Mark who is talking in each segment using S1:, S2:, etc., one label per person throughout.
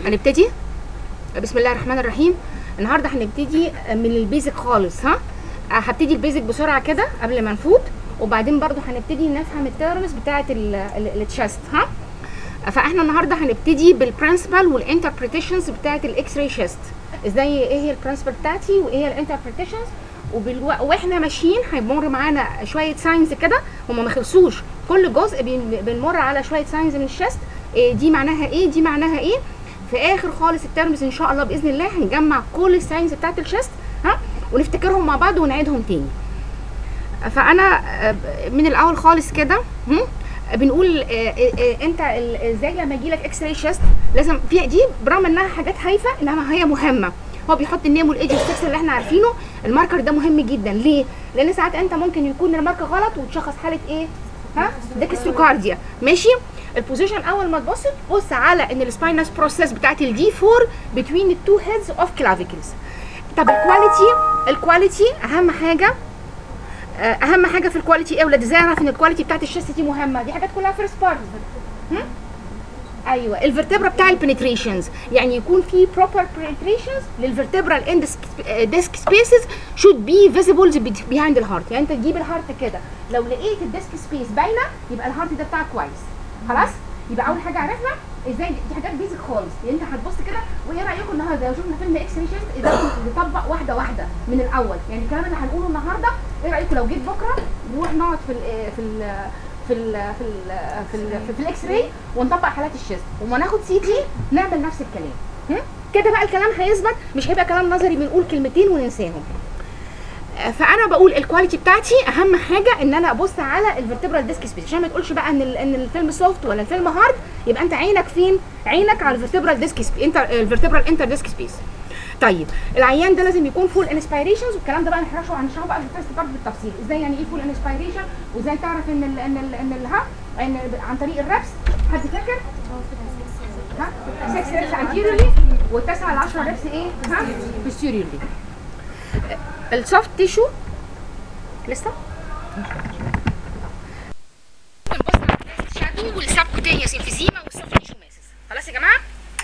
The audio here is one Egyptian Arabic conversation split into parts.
S1: هنبتدي بسم الله الرحمن الرحيم النهارده هنبتدي من البيزك خالص ها هبتدي البيزك بسرعه كده قبل ما نفوت وبعدين برضو هنبتدي نفهم التيرمز بتاعه التشست ها فاحنا النهارده هنبتدي بالبرنسبل والانتربريتيشنز بتاعه الاكس راي شيست ازاي ايه هي البرنسبل بتاعتي وايه هي الانتربريتيشنز وبالو... واحنا ماشيين هيمر معانا شويه ساينز كده هما ما خلصوش كل جزء بن... بنمر على شويه ساينز من الشيست إيه دي معناها ايه دي معناها ايه في اخر خالص الترمز ان شاء الله باذن الله هنجمع كل الساينز بتاعت الشيست ها ونفتكرهم مع بعض ونعيدهم تاني فانا من الاول خالص كده بنقول انت ازاي لما يجي لك اكس راي شيست لازم في دي برغم انها حاجات هايفه انما هي مهمه هو بيحط النيم والايدج والسكس اللي احنا عارفينه الماركر ده مهم جدا ليه لان ساعات انت ممكن يكون الماركر غلط وتشخص حاله ايه ها ديكستروكارديا ماشي البوزيشن اول ما تبص بص على ان السباينس بروسيس بتاعت الدي 4 بتوين التو هيدز اوف كلافيكلز طب الكواليتي الكواليتي اهم حاجه اهم حاجه في الكواليتي ايه ولاد ازاي اعرف ان الكواليتي بتاعت الشيست دي مهمه دي حاجات كلها فيرست بارت ايوه الفرتبرا بتاع البنتريشنز يعني يكون في بروبر بنتريشنز للفرتبرال اند ديسك سبيسز شود بي فيزيبل بيهايند الهارت يعني انت تجيب الهارت كده لو لقيت الديسك سبيس باينه يبقى الهارت ده بتاعك كويس خلاص يبقى اول حاجه عرفنا ازاي دي حاجات بيزك خالص يعني انت هتبص كده وايه رايكم النهارده لو شفنا فيلم اكس راي شيست اذا نطبق واحده واحده من الاول يعني الكلام اللي هنقوله النهارده ايه رايكم لو جيت بكره نروح نقعد في ال في ال في ال في ال في, ال في, في الاكس راي ونطبق حالات الشيست وما ناخد سي تي نعمل نفس الكلام كده بقى الكلام هيثبت مش هيبقى كلام نظري بنقول كلمتين وننساهم فانا بقول الكواليتي بتاعتي اهم حاجه ان انا ابص على الفرتبرال ديسك سبيس عشان ما تقولش بقى ان ان الفيلم سوفت ولا الفيلم هارد يبقى انت عينك فين عينك على الفرتبرال ديسك سبيس انتر الفرتبرال انتر ديسك سبيس طيب العيان ده لازم يكون فول انسبيريشنز والكلام ده بقى هنشرحه هنشرحه بقى في الفيرست بارت بالتفصيل ازاي يعني ايه فول انسبيريشن وازاي تعرف ان ال ان ال ان الها ان عن طريق الربس حد فاكر ها 6 ريبس انتيريورلي و9 ل 10 ريبس ايه ها posteriorly السوفت تيشو لسه بنبص على الشادو والسبكوتينيوس انفيزيما والسوفت تيشو ماسس خلاص يا جماعه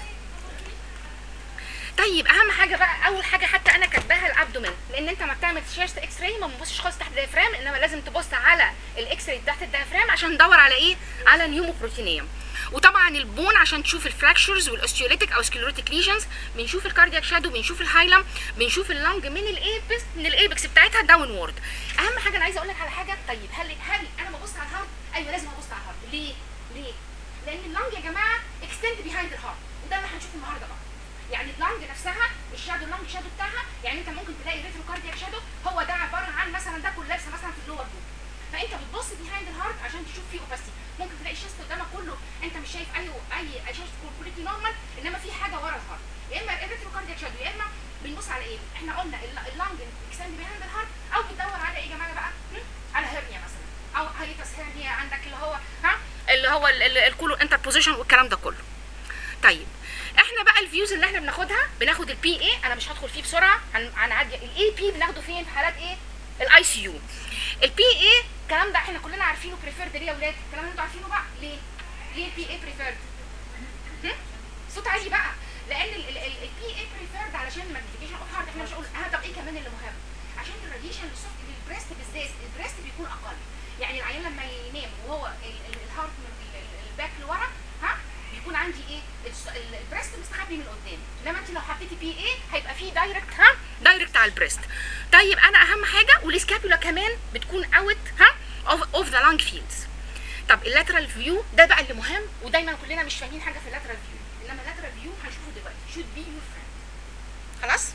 S1: طيب اهم حاجه بقى اول حاجه حتى انا كاتباها الابدومين لان انت ما بتعمل شيست اكس راي ما بنبصش خالص تحت الديافرام انما لازم تبص على الاكس راي تحت الديافرام عشان ندور على ايه على نيوموبروتينيوم وطبعا البون عشان تشوف الفراكشرز والاوستيوليتيك او سكليروتيك ليجنز بنشوف الكاردياك شادو بنشوف الهايلم بنشوف اللنج من الايبكس من الايبكس بتاعتها داون وورد اهم حاجه انا عايزه اقول لك على حاجه طيب هل هل انا ببص على الهارت ايوه لازم ابص على الهارت ليه ليه لان اللنج يا جماعه اكستند بيهايند الهارت وده اللي هنشوفه النهارده بقى يعني اللنج نفسها الشادو اللنج شادو بتاعها يعني انت ممكن تلاقي ريترو كاردياك شادو هو ده عباره عن مثلا ده كولابس مثلا في اللور بول فانت بتبص بيهايند الهارت عشان تشوف فيه اوباستي ممكن تلاقي الشيست قدامك كله انت مش شايف اي اي شيست كومبليتلي نورمال انما في حاجه ورا الهارت يا اما الريترو كاردياك شادو يا اما بنبص على ايه احنا قلنا اللنج اكستند بيهايند الهارت او بتدور على ايه يا جماعه بقى على هرنيا مثلا او هايتس هرنيا عندك اللي هو ها اللي هو الكولو انتربوزيشن والكلام ده كله طيب احنا بقى الفيوز اللي احنا بناخدها بناخد البي اي انا مش هدخل فيه بسرعه هنعدي الاي بي بناخده فين في حالات ايه الاي سي يو البي اي الكلام ده احنا كلنا عارفينه بريفيرد ليه يا اولاد الكلام اللي انتوا عارفينه بقى ليه ليه البي اي بريفيرد صوت عالي بقى لان البي اي بريفيرد علشان الماجنيفيكيشن اوف هارت احنا مش هنقول اه طب ايه كمان اللي مهم عشان الراديشن للسوفت للبريست بالذات البريست بيكون اقل يعني العيان لما ينام وهو الهارت من الباك لورا ها بيكون عندي ايه البريست مستخبي من قدام انما انت لو حطيتي بي ايه هيبقى فيه دايركت ها دايركت على البريست طيب انا اهم حاجه والسكابولا كمان بتكون اوت ها اوف ذا لانج فيلدز طب اللاترال فيو ده بقى اللي مهم ودايما كلنا مش فاهمين حاجه في اللاترال فيو انما اللاترال فيو هنشوفه دلوقتي شود بي يور فريند خلاص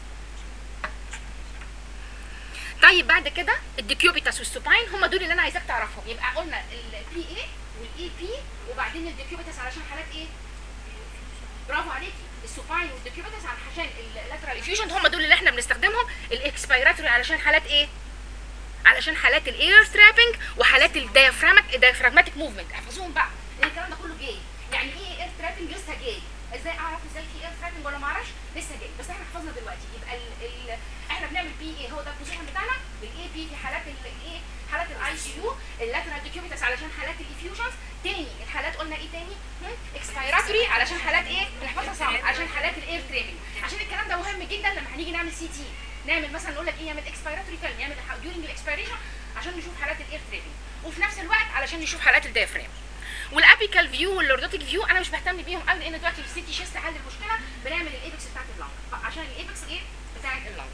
S1: طيب بعد كده الديكيوبيتاس والسوباين هم دول اللي انا عايزاك تعرفهم يبقى قلنا البي اي والاي بي وبعدين الديكيوبيتاس علشان حالات ايه برافو عليكي السوباين والديكيوبيتاس عشان اللاترال افيوجن هم دول اللي احنا بنستخدمهم الاكسبيراتوري علشان حالات ايه علشان حالات الاير سترابنج وحالات الديافرامك الديافراجماتيك موفمنت احفظوهم بقى لان الكلام ده كله جاي يعني ايه اير سترابنج لسه جاي ازاي اعرف ازاي في اير سترابنج ولا ما اعرفش لسه جاي بس احنا حفظنا دلوقتي يبقى ال ال احنا بنعمل بي ايه هو ده البوزيشن بتاعنا بالاي بي في حالات الايه حالات الاي سي يو اللاترال ديكيوبيتس علشان حالات الافيوجنز تاني الحالات قلنا ايه تاني اكسبيراتوري علشان حالات ايه نحفظها صعب علشان حالات الاير تريبنج عشان الكلام ده مهم جدا لما هنيجي نعمل سي تي نعمل مثلا نقول لك ايه يعمل اكسبيراتوري فيلم يعمل ديورنج الاكسبيريشن عشان نشوف حالات الاير تريبنج وفي نفس الوقت علشان نشوف حالات الديافرام والابيكال فيو واللوردوتيك فيو انا مش بهتم بيهم قوي لان دلوقتي في السيتي شيست حل المشكله بنعمل الايبكس بتاعت اللنج عشان الايبكس ايه بتاعت اللنج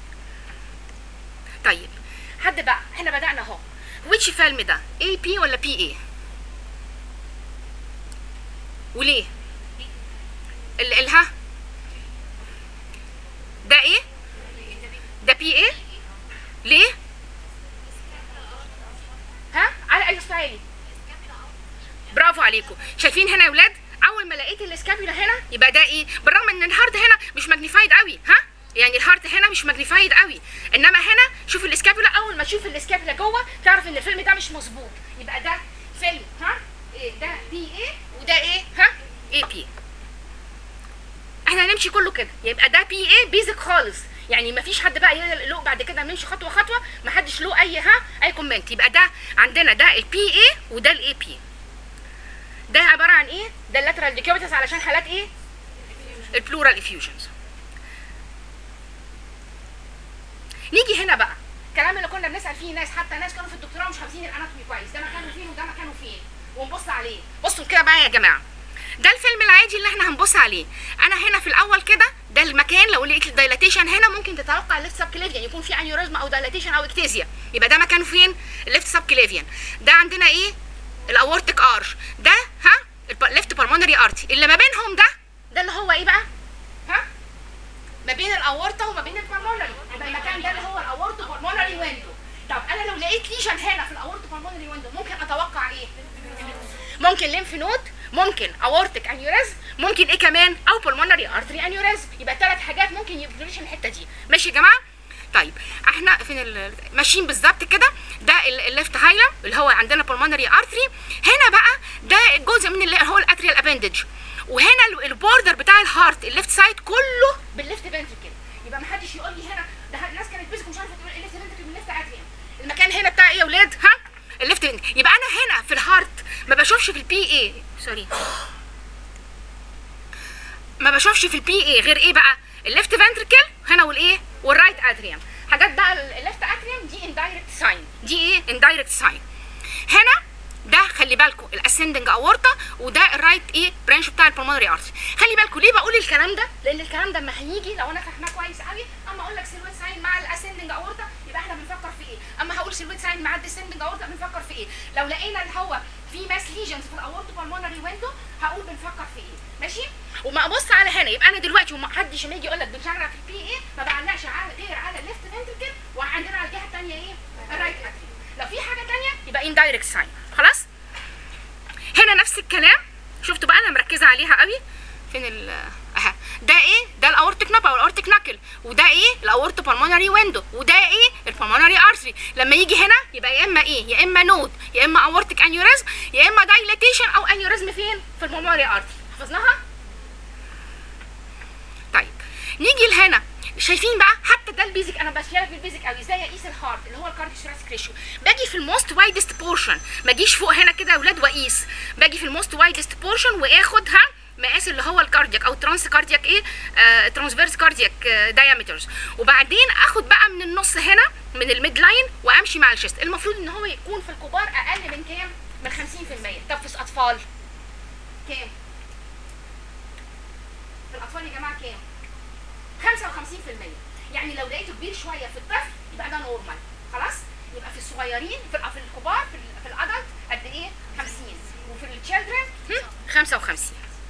S1: طيب حد بقى احنا بدانا اهو which فيلم ده اي بي ولا بي اي وليه ال الها ده ايه ده بي ايه ليه ها على اي سؤالي برافو عليكم شايفين هنا يا ولاد اول ما لقيت الاسكابيولا هنا يبقى ده ايه بالرغم ان الهارت هنا مش ماجنيفايد قوي ها يعني الهارت هنا مش ماجنيفايد قوي انما هنا شوف الاسكابيولا اول ما تشوف الاسكابيولا جوه تعرف ان الفيلم ده مش مظبوط يبقى ده فيلم ها إيه ده بي ايه وده ايه ها اي بي احنا هنمشي كله كده يبقى ده بي ايه بيزك خالص يعني ما فيش حد بقى له بعد كده نمشي خطوه خطوه ما حدش له اي ها اي كومنت يبقى ده عندنا ده البي ايه وده الاي بي ده عباره عن ايه ده اللاترال ديكيوبيتس علشان حالات ايه البلورال افيوجنز نيجي هنا بقى الكلام اللي كنا بنسال فيه ناس حتى ناس كانوا في الدكتوراه مش حافظين الاناتومي كويس ده مكانه فين وده مكانه فين ونبص عليه بصوا كده بقى يا جماعه ده الفيلم العادي اللي احنا هنبص عليه انا هنا في الاول كده ده المكان لو لقيت الدايلاتيشن هنا ممكن تتوقع الليفت سب كليفيان يكون في انيوريزم او دايلاتيشن او اكتيزيا يبقى ده مكانه فين الليفت سب كليفيان ده عندنا ايه الاورتيك ارش ده ها الليفت بالمونري ارتي اللي ما بينهم ده ده اللي هو ايه بقى ها ما بين الاورطه وما بين البالمونري يبقى المكان ده اللي هو الاورتو بالمونري ويندو طب انا لو لقيت ليجن هنا في الاورتو بالمونري ويندو ممكن اتوقع ايه ممكن ليمف نود ممكن اورتيك انيوريزم ممكن ايه كمان او بالمونري ارتري انيوريزم يبقى ثلاث حاجات ممكن يبقوا الحته دي ماشي يا جماعه طيب احنا فين ماشيين بالظبط كده ده الليفت هايلا اللي هو عندنا بالمونري ارتري هنا بقى ده جزء من اللي هو الاتريال ابندج وهنا البوردر بتاع الهارت الليفت سايد كله بالليفت فنتركل يبقى ما حدش يقول لي هنا ده الناس كانت بيزك مش عارفه تقول الليفت فنتركل من الليفت اتريال المكان هنا بتاع ايه يا اولاد ها الليفت يبقى انا هنا في الهارت ما بشوفش في البي اي سوري ما بشوفش في البي اي غير ايه بقى الليفت فنتركل هنا والايه والرايت اتريوم حاجات بقى الليفت اتريوم دي اندايركت ساين دي ايه اندايركت ساين هنا ده خلي بالكم الاسندنج اورتا وده الرايت ايه برانش بتاع البلمونري ارتري خلي بالكم ليه بقول الكلام ده لان الكلام ده اما هيجي لو انا فاهماه كويس قوي اما اقول لك سيلويت ساين مع الاسندنج اورتا يبقى احنا بنفكر في ايه اما هقول سيلويت ساين مع الديسندنج اورتا بنفكر في ايه لو لقينا اللي هو في ماس ليجنز في الاورتو بالمونري ويندو هقول بنفكر في ايه ماشي وما ابص على هنا يبقى انا دلوقتي وما حدش لما يجي يقول لك بنشغل في البي ايه ما بعلقش على غير على الليفت فنتركل وعندنا على الجهه الثانيه ايه الرايت اتريوم لو في حاجه ثانيه يبقى اندايركت ساين خلاص هنا نفس الكلام شفتوا بقى انا مركزه عليها قوي فين ال اها ده ايه ده الاورتيك ناب او الاورتيك ناكل وده ايه الاورتو بالمونري ويندو وده ايه البالمونري ارتري لما يجي هنا يبقى يا اما ايه يا اما نود يا اما اورتيك انيوريزم يا اما دايلاتيشن او انيوريزم فين في البالمونري ارتري حفظناها طيب نيجي لهنا شايفين بقى حتى ده البيزك انا بشيلك بالبيزك قوي زي اقيس الهارت اللي هو الكارديوثوراسيك ريشيو باجي في الموست وايدست بورشن ما اجيش فوق هنا كده يا اولاد واقيس باجي في الموست وايدست بورشن واخد ها مقاس اللي هو الكاردياك او ترانس كاردياك ايه آه ترانسفيرس كاردياك آه دايمترز وبعدين اخد بقى من النص هنا من الميد لاين وامشي مع الشيست المفروض ان هو يكون في الكبار اقل من كام من 50% طب في الاطفال كام في الاطفال يا جماعه كام 55% يعني لو لقيته كبير شويه في الطفل يبقى ده نورمال خلاص يبقى في الصغيرين في في الكبار في, ال- في الادلت قد ايه 50 وفي التشيلدرن 55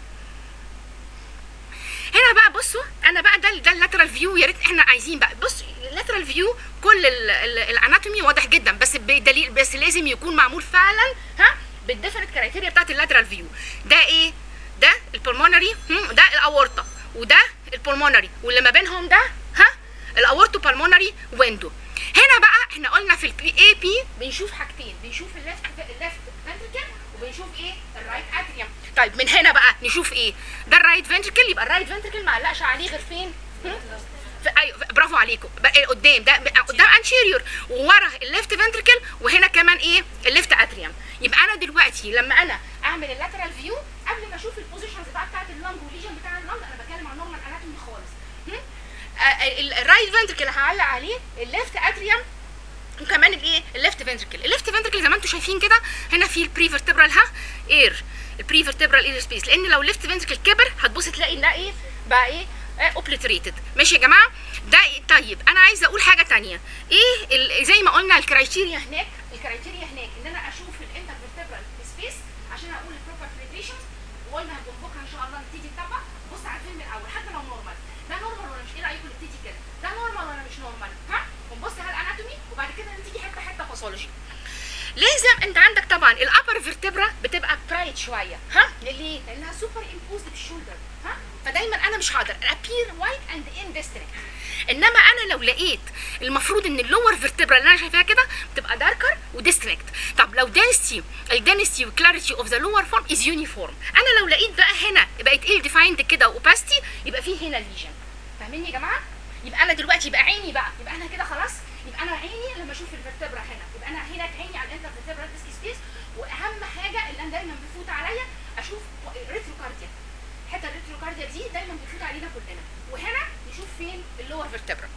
S1: هنا بقى بصوا انا بقى ده ده اللاترال فيو يا ريت احنا عايزين بقى بص اللاترال فيو كل ال- ال- الاناتومي واضح جدا بس بدليل بس لازم يكون معمول فعلا ها بالديفرنت كرايتيريا بتاعت اللاترال فيو ده ايه ده البلمونري ده الاورطه وده البلمونري واللي ما بينهم ده ها الاورتو بالمونري ويندو هنا بقى احنا قلنا في البي اي بي بنشوف حاجتين بنشوف الليفت الليفت فنتركل وبنشوف ايه الرايت اتريوم طيب من هنا بقى نشوف ايه ده الرايت فنتركل يبقى الرايت فنتركل ما علقش عليه غير فين هم؟ في ايوه في- برافو عليكم بقى قدام ده بقى قدام انشيريور وورا الليفت فنتركل وهنا كمان ايه الليفت اتريوم يبقى انا دلوقتي لما انا اعمل اللاترال فيو قبل ما اشوف البوزيشنز بقى بتاعت اللنج والليجن بتاع اللنج انا بتكلم عن نورمال اناتومي خالص هم؟ آه، ال- الرايت فنتركل هعلق عليه الليفت اتريوم وكمان الايه الليفت فنتركل الليفت فنتركل زي ما انتم شايفين كده هنا في البري فيرتبرال ها اير البري فيرتبرال اير سبيس لان لو الليفت فنتركل كبر هتبص تلاقي ان ده ايه بقى ايه اوبليتريتد ماشي يا جماعه ده إيه؟ طيب انا عايزه اقول حاجه تانية ايه ال- زي ما قلنا الكرايتيريا هناك الكرايتيريا هناك ان انا اشوف الانتر فيرتبرال سبيس عشان اقول البروبر بنتريشن وقلنا هنكون بكره ان شاء الله نبتدي نطبق بص على الفيلم الاول حتى لو نورمال ده نورمال ولا مش ايه رايكم نبتدي كده ده نورمال ولا مش نورمال ها ونبص على الاناتومي وبعد كده نبتدي حته حته باثولوجي لازم انت عندك طبعا الابر فيرتبرا بتبقى برايت شويه ها ليه لانها سوبر امبوزد في الشولدر ها فدايما انا مش هقدر ابير وايت اند اندستريكت انما انا لو لقيت المفروض ان اللور فيرتبرا اللي انا شايفاها كده بتبقى داركر وديستريكت طب لو density الدنسيتي والكلاريتي اوف ذا لور فورم از يونيفورم انا لو لقيت بقى هنا بقت ايه ديفايند كده اوباستي يبقى في هنا ليجن فاهمين يا جماعه يبقى انا دلوقتي يبقى عيني بقى يبقى انا كده خلاص يبقى انا عيني لما اشوف الفرتبرا هنا يبقى انا هنا عيني على الانتر فيرتبرا ديسك سبيس واهم حاجه اللي انا دايما بيفوت عليا اشوف ريتروكارديا الحته الريتروكارديا دي دايما بتفوت علينا كلنا وهنا نشوف فين اللور فيرتبرا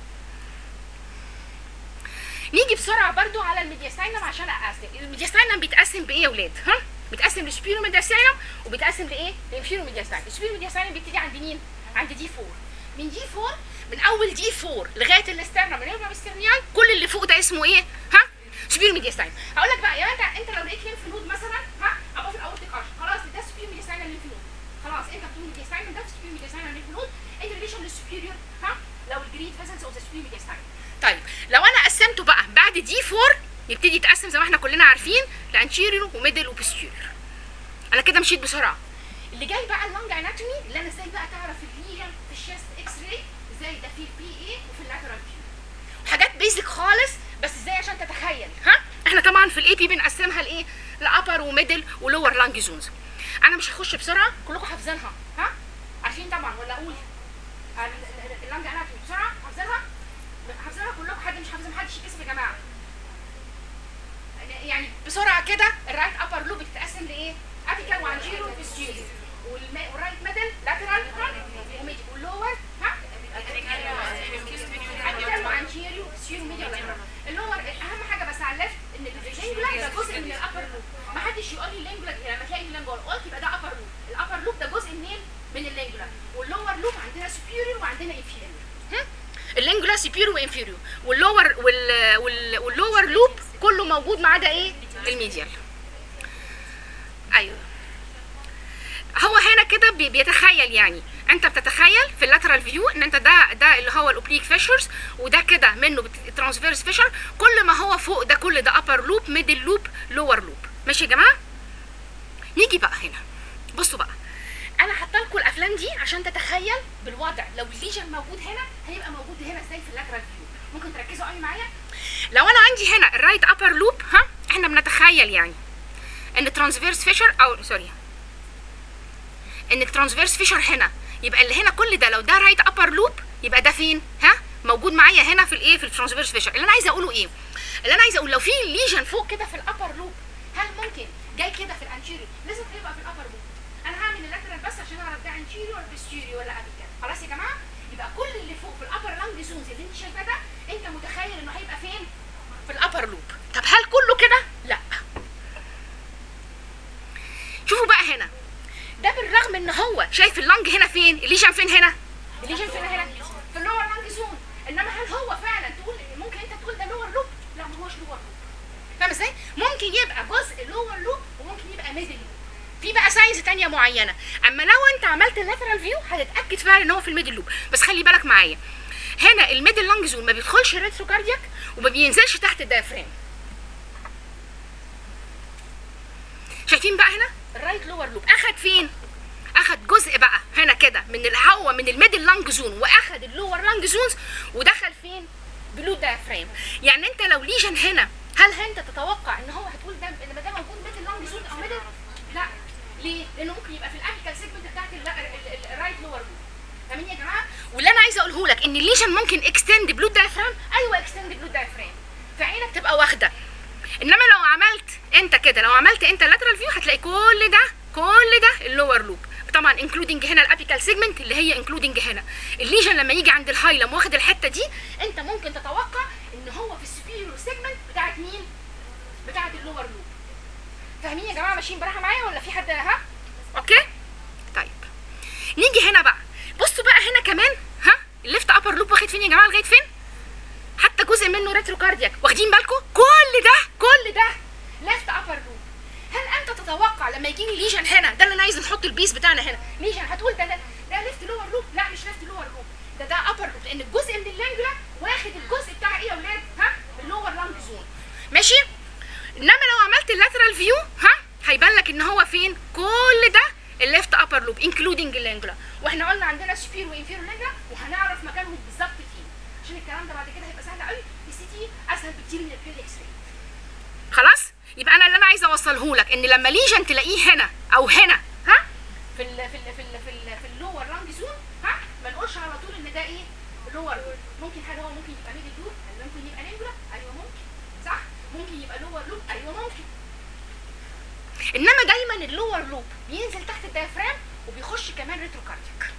S1: نيجي بسرعه برضو على الميدياستاينم عشان اقسم الميدياستاينم بيتقسم بايه يا ولاد ها بيتقسم لسبيرو ميدياستاينم وبيتقسم لايه لانفيرو ميدياستاينم السبيرو ميدياستاينم بيبتدي عند مين عند دي 4 من دي 4 من اول دي 4 لغايه الاسترنم من الربع استرنيال كل اللي فوق ده اسمه ايه ها سبيرو ميدياستاينم هقول لك بقى يا انت انت لو لقيت لينف نود مثلا ها ابقى في الاورتيك ارش خلاص ده سبيرو ميدياستاينم لينف نود خلاص انت بتقول ميدياستاينم ده سبيرو ميدياستاينم لينف نود ان ريليشن للسوبيريور ها لو الجريد فيزنس اوف ذا سبيرو ميدياستاينم طيب لو انا قسمته بقى بعد دي 4 يبتدي يتقسم زي ما احنا كلنا عارفين لانشيريور وميدل وبوستيريور انا كده مشيت بسرعه اللي جاي بقى اللونج اناتومي اللي انا ازاي بقى تعرف الليجن في الشيست اكس راي ازاي ده في البي اي وفي اللاترال فيو حاجات بيزك خالص بس ازاي عشان تتخيل ها احنا طبعا في الاي بي بنقسمها لايه لابر وميدل ولور لانج زونز انا مش هخش بسرعه كلكم حافظينها ها عارفين طبعا ولا اقول اللانج اناتومي بسرعه حافظينها حافظينها كلكم حد مش حافظها محدش يكسب يا جماعه يعني بسرعه كده الرايت ابر لوب بتتقسم لايه؟ ابيكال وانجيرو وبيستيريو والرايت ميدل لاترال وميدل واللور ها؟ ابيكال وانجيرو وبيستيريو ميدل لاترال اللور اهم حاجه بس على الليفت ان اللينجولا ده جزء من الابر لوب ما حدش يقول لي اللينجولا لما تلاقي اللينجولا قلت يبقى ده ابر لوب الابر لوب ده جزء منين؟ من اللينجولا واللور لوب عندنا سوبيريور وعندنا انفيريور اللينجولا سوبيريور وانفيريور واللور وال وال واللور لوب كله موجود ما عدا ايه؟ الميديال ايوه هو هنا كده بي- بيتخيل يعني انت بتتخيل في اللاترال فيو ان انت ده ده اللي هو الاوبليك فيشرز وده كده منه ترانسفيرس فيشر كل ما هو فوق ده كل ده ابر لوب ميدل لوب لور لوب ماشي يا جماعه نيجي بقى هنا بصوا بقى انا حاطه لكم الافلام دي عشان تتخيل بالوضع لو الليجن موجود هنا هيبقى موجود هنا ازاي في اللاترال فيو ممكن تركزوا قوي معايا لو انا عندي هنا الرايت ابر لوب ها احنا بنتخيل يعني ان ترانسفيرس فيشر او سوري ان الترانسفيرس فيشر هنا يبقى اللي هنا كل ده لو ده رايت ابر لوب يبقى ده فين ها موجود معايا هنا في الايه في الترانسفيرس فيشر اللي انا عايزه اقوله ايه اللي انا عايزه اقول لو في ليجن فوق كده في الابر لوب هل ممكن جاي كده في الانتيريور لازم هيبقى في الابر لوب انا هعمل اللاترال بس عشان اعرف ده انتيريور ولا بوستيريور ولا ابيكال خلاص يا جماعه يبقى كل اللي فوق في الابر لانج زونز اللي انت شايفاه ده انت متخيل انه هيبقى فين في الابر لوب طب هل كله كده لا شوفوا بقى هنا ده بالرغم ان هو شايف اللنج هنا فين الليجن فين هنا الليجن فين هنا في اللور لانج زون انما هل هو فعلا تقول ممكن انت تقول ده لور لوب لا ما هوش لور لوب فاهم ازاي ممكن يبقى جزء لور لوب وممكن يبقى ميدل لوب في بقى ساينز تانية معينة اما لو انت عملت اللاترال فيو هتتاكد فعلا ان هو في الميدل لوب بس خلي بالك معايا هنا الميدل لانج زون ما بيدخلش الريترو كاردياك وما بينزلش تحت الدايفرام شايفين بقى هنا الرايت لور لوب اخد فين اخد جزء بقى هنا كده من الهوا من الميدل لانج زون واخد اللور لانج زونز ودخل فين بلو دايفرام يعني انت لو ليجن هنا هل انت تتوقع ان هو هتقول ده ان ما ده موجود ميدل لانج زون او ميدل لا ليه لانه ممكن يبقى في الابيكال سيجمنت بتاعت ال- ال- ال- الرايت لور لوب فاهمين يا جماعه واللي انا عايزه اقوله لك ان الليجن الليجن ممكن اكستند بلو دايفرام ايوه اكستند بلو دايفرام فعينك تبقى واخده انما لو عملت انت كده لو عملت انت اللاترال فيو هتلاقي كل ده كل ده اللور لوب طبعا انكلودنج هنا الابيكال سيجمنت اللي هي انكلودنج هنا الليجن لما يجي عند الهايلم واخد الحته دي انت ممكن تتوقع ان هو في السوبيريور سيجمنت بتاعت مين بتاعت اللور لوب فاهمين يا جماعه ماشيين براحه معايا ولا في حد ها اوكي طيب نيجي هنا بقى بصوا بقى هنا كمان ها الليفت ابر لوب واخد فين يا جماعه لغايه فين حتى جزء منه ريترو كاردياك واخدين بالكم كل ده كل ده ليفت ابر لوب هل انت تتوقع لما يجي لي ليجن هنا ده اللي انا عايز نحط البيس بتاعنا هنا ليجن هتقول ده ده, ده ليفت لور لوب لا مش ليفت لور لوب ده ده ابر لوب لان الجزء من اللانجولا واخد الجزء بتاع ايه يا اولاد ها اللور لانج زون ماشي انما لو عملت اللاترال فيو ها هيبان لك ان هو فين كل ده الليفت ابر لوب انكلودنج اللانجولا واحنا قلنا عندنا سبير وانفيرو لانجولا وهنعرف مكانهم بالظبط فين عشان الكلام ده بعد كده هيبقى سهل قوي السي تي اسهل بكتير من البيل اكس راي خلاص يبقى انا اللي انا عايزه اوصله لك ان لما ليجن تلاقيه هنا او هنا ها في ال في ال في ال في ال في اللور لانج زون ها ما نقولش على طول ان ده ايه لور لوب ممكن حاجه هو ممكن يبقى ميدل لوب ممكن يبقى لانجولا ايوه ممكن صح ممكن يبقى لور لوب ايوه ممكن انما دايما اللور لوب بينزل تحت الديافرام وبيخش كمان ريتروكارديك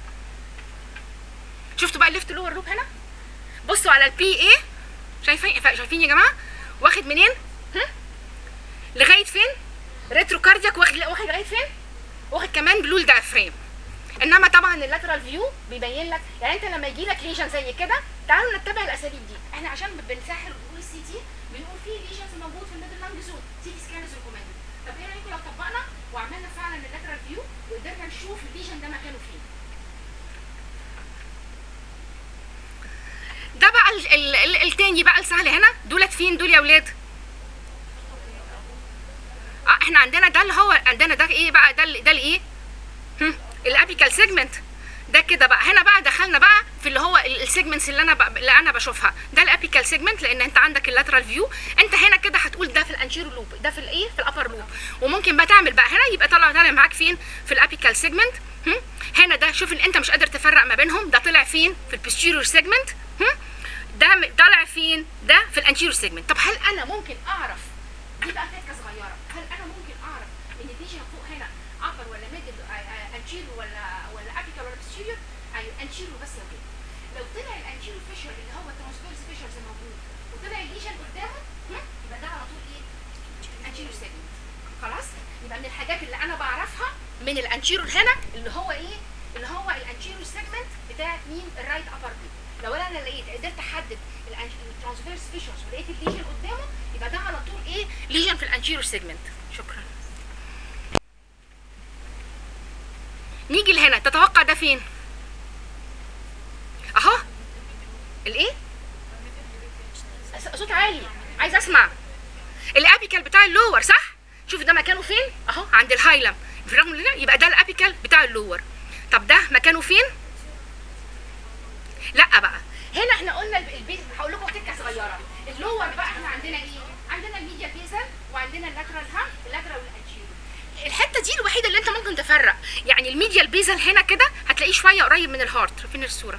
S1: شفتوا بقى الليفت لور لوب هنا بصوا على البي اي شايفين شايفين يا جماعه واخد منين هم؟ لغايه فين ريتروكاردياك واخد واخد لغايه فين واخد كمان بلول دايفرام انما طبعا اللاترال فيو بيبين لك يعني انت لما يجي لك ليجن زي كده تعالوا نتبع الاساليب دي احنا عشان بنسهل ونقول السي تي بنقول في ليجنز موجود في الميدل لانج زون سي تي سكان از ريكومندد طب ايه رايكم لو طبقنا وعملنا فعلا اللاترال فيو وقدرنا نشوف الليجن ده مكانه فين ده بقى ال ال ال التاني بقى السهل هنا دولت فين دول يا اولاد اه احنا عندنا ده اللي هو عندنا ده ايه بقى ده ال- ده الايه هم، الابيكال سيجمنت ده كده بقى هنا بقى دخلنا بقى في اللي هو السيجمنتس اللي انا بقى اللي انا بشوفها ده الابيكال سيجمنت لان انت عندك اللاترال فيو انت هنا كده هتقول ده في الانشيرو لوب ده في الايه في الابر لوب وممكن بقى تعمل بقى هنا يبقى طلع طالع معاك فين في الابيكال سيجمنت هنا ده شوف ان انت مش قادر تفرق ما بينهم ده طلع فين في البوستيريور سيجمنت ده م- طالع فين ده في الانشيرو سيجمنت طب هل انا ممكن اعرف دي بقى فكره صغيره هل انا ممكن اعرف ان الليجن فوق هنا ابر ولا ميدل انشيرو ولا ولا ابيكال ولا بوستيريور ايوه انشيرو بس يا ولاد لو طلع الانشيرو فيشر اللي هو الترانسفيرس فيشرز موجود وطلع الليجن قدامه هم، يبقى ده على طول ايه انشيرو سيجمنت خلاص يبقى من الحاجات اللي انا بعرفها من الانشيرو هنا اللي هو ايه اللي هو الانشيرو سيجمنت بتاعت مين الرايت ابر بي لو انا لقيت قدرت احدد الترانسفيرس فيشرز ولقيت الليجن قدامه يبقى ده على طول ايه ليجن في الانشيرو سيجمنت شكرا نيجي لهنا تتوقع ده فين اهو الايه ص- صوت عالي عايز اسمع الابيكال بتاع اللور صح شوف ده مكانه فين اهو عند الهايلم في الرغم من يبقى ده الابيكال بتاع اللور طب ده مكانه فين لا بقى هنا احنا قلنا الب- البيت هقول لكم تكه صغيره اللور بقى احنا عندنا ايه عندنا الميديا بيزل وعندنا اللاترال ها اللاترال والانتيريور الحته دي الوحيده اللي انت ممكن تفرق يعني الميديا البيزل هنا كده هتلاقيه شويه قريب من الهارت فين الصوره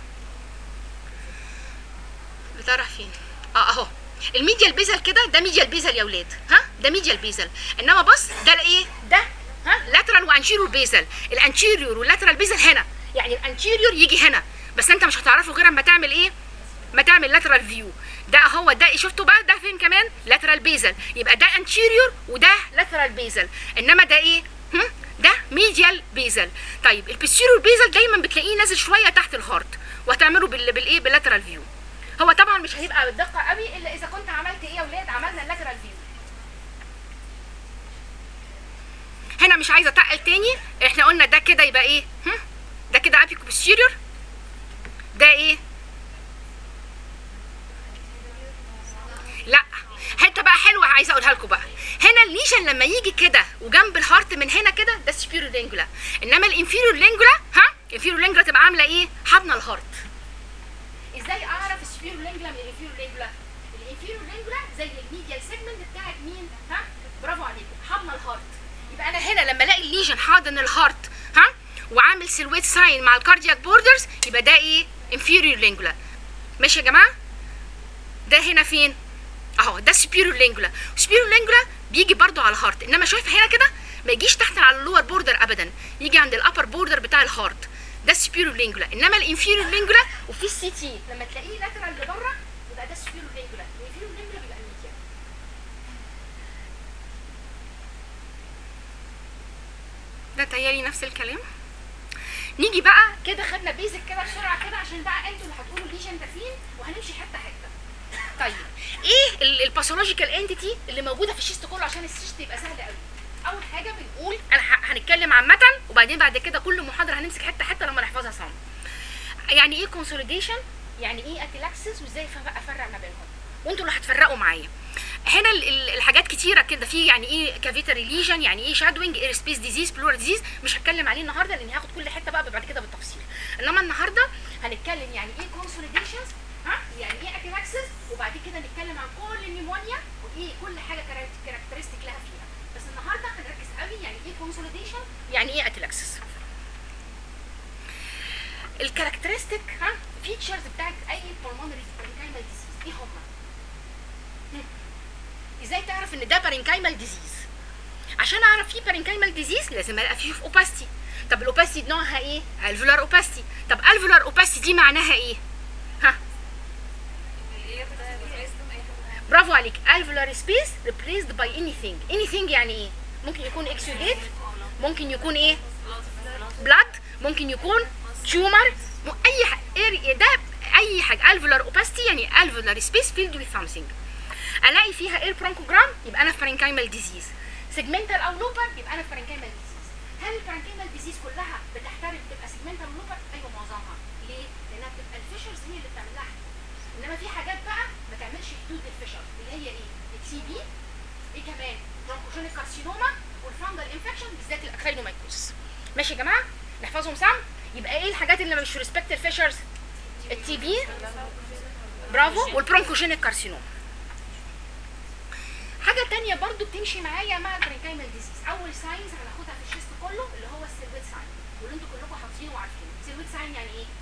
S1: ده راح فين اه اهو الميديا البيزل كده ده ميديا البيزل يا ولاد ها ده ميديا البيزل انما بص ده الايه ده ها لاترال وانشيريور بيزل الانشيريور واللاترال بيزل هنا يعني الانشيريور يجي هنا بس انت مش هتعرفه غير اما تعمل ايه ما تعمل لاترال فيو ده هو ده شفتوا بقى ده فين كمان لاترال بيزل يبقى ده انتيريور وده لاترال بيزل انما ده ايه هم؟ ده ميديال بيزل طيب البيستيريور بيزل دايما بتلاقيه نازل شويه تحت الهارت وهتعمله بال بالايه باللاترال فيو هو طبعا مش هيبقى بالدقه قوي الا اذا كنت عملت ايه يا اولاد عملنا اللاترال فيو هنا مش عايزه اتقل تاني احنا قلنا ده كده يبقى ايه هم؟ ده كده ابيكو بيستيريور ده ايه لا حته بقى حلوه عايزه اقولها لكم بقى هنا الليجن لما يجي كده وجنب الهارت من هنا كده ده سبيرو لينجولا انما الانفيريور لينجولا ها الانفيريور لينجولا تبقى عامله ايه حاضنه الهارت ازاي اعرف السبيرو لينجولا من الانفيريور لينجولا الانفيريور لينجولا زي الميديال سيجمنت بتاعت مين ها برافو عليكم حاضنه الهارت يبقى انا هنا لما الاقي الليجن حاضن الهارت ها وعامل سيلويت ساين مع الكاردياك بوردرز يبقى ده ايه انفيريور لينجولا ماشي يا جماعه ده هنا فين اهو ده superior لينجولا superior لينجولا بيجي برضو على الهارت انما شايف هنا كده ما يجيش تحت على اللور بوردر ابدا يجي عند الابر بوردر بتاع الهارت ده superior لينجولا انما الانفيريور لينجولا وفي السي تي لما تلاقيه لاترال لبره يبقى ده superior لينجولا الانفيريور لينجولا بيبقى الميديا ده تهيألي نفس الكلام نيجي بقى كده خدنا بيزك كده بسرعه كده عشان بقى انتوا اللي هتقولوا ليجن ده فين وهنمشي حته حته طيب ايه الباثولوجيكال انتيتي اللي موجوده في الشيست كله عشان الشيست يبقى سهل قوي اول حاجه بنقول انا ه- هنتكلم عامه وبعدين بعد كده كل محاضره هنمسك حته حته لما نحفظها صم يعني ايه كونسوليديشن يعني ايه اتلاكسس وازاي ف- افرق ما بينهم وانتوا اللي هتفرقوا معايا هنا ال- ال- الحاجات كتيره كده في يعني ايه كافيتري ليجن يعني ايه شادوينج اير سبيس ديزيز بلورال ديزيز مش هتكلم عليه النهارده لان هاخد كل حته بقى بعد كده بالتفصيل انما النهارده هنتكلم يعني ايه كونسوليديشنز ها يعني ايه اتلاكسس وبعد كده نتكلم عن كل النيمونيا وايه كل حاجه كاركترستيك لها فيها بس النهارده هنركز قوي يعني ايه كونسوليديشن يعني ايه اتلاكسس الكاركترستيك ها فيتشرز بتاعت اي pulmonary parenchymal disease ايه هم ازاي تعرف ان ده بارينكايمال ديزيز عشان اعرف فيه بارينكايمال ديزيز لازم القى فيه اوباستي طب الاوباستي دي نوعها ايه الفولار اوباستي طب الفولار اوباستي دي معناها ايه ها برافو عليك الفولار سبيس ريبليسد باي اني ثينج اني ثينج يعني ايه ممكن يكون اكسوديت ممكن يكون ايه بلاد ممكن يكون تيومر اي حاجه ده اي حاجه الفولار اوباستي يعني الفولار سبيس فيلد وذ سامثينج الاقي فيها اير برونكوجرام يبقى انا في بارينكايمال ديزيز سيجمنتال او لوبر يبقى انا في بارينكايمال ديزيز هل البارينكايمال ديزيز كلها بتحترم تبقى سيجمنتال لوبر ايوه معظمها ليه لانها بتبقى الفيشرز هي اللي بتعمل لها حدود انما في حاجات بقى ما تعملش حدود للفيشرز اللي هي ايه التي بي ايه كمان برونكوجينيك كارسينوما والفانجل انفكشن بالذات الاكرينومايكوسس ماشي يا جماعه نحفظهم سام يبقى ايه الحاجات اللي مش ريسبكت الفيشرز التي بي برافو والبرونكوجينيك كارسينوما حاجة تانية برضو بتمشي معايا مع البرينكايمال ديزيز أول ساينز هناخدها في الشيست كله اللي هو السيلويت ساين واللي انتوا كلكم حافظينه وعارفينه السيلويت ساين يعني ايه؟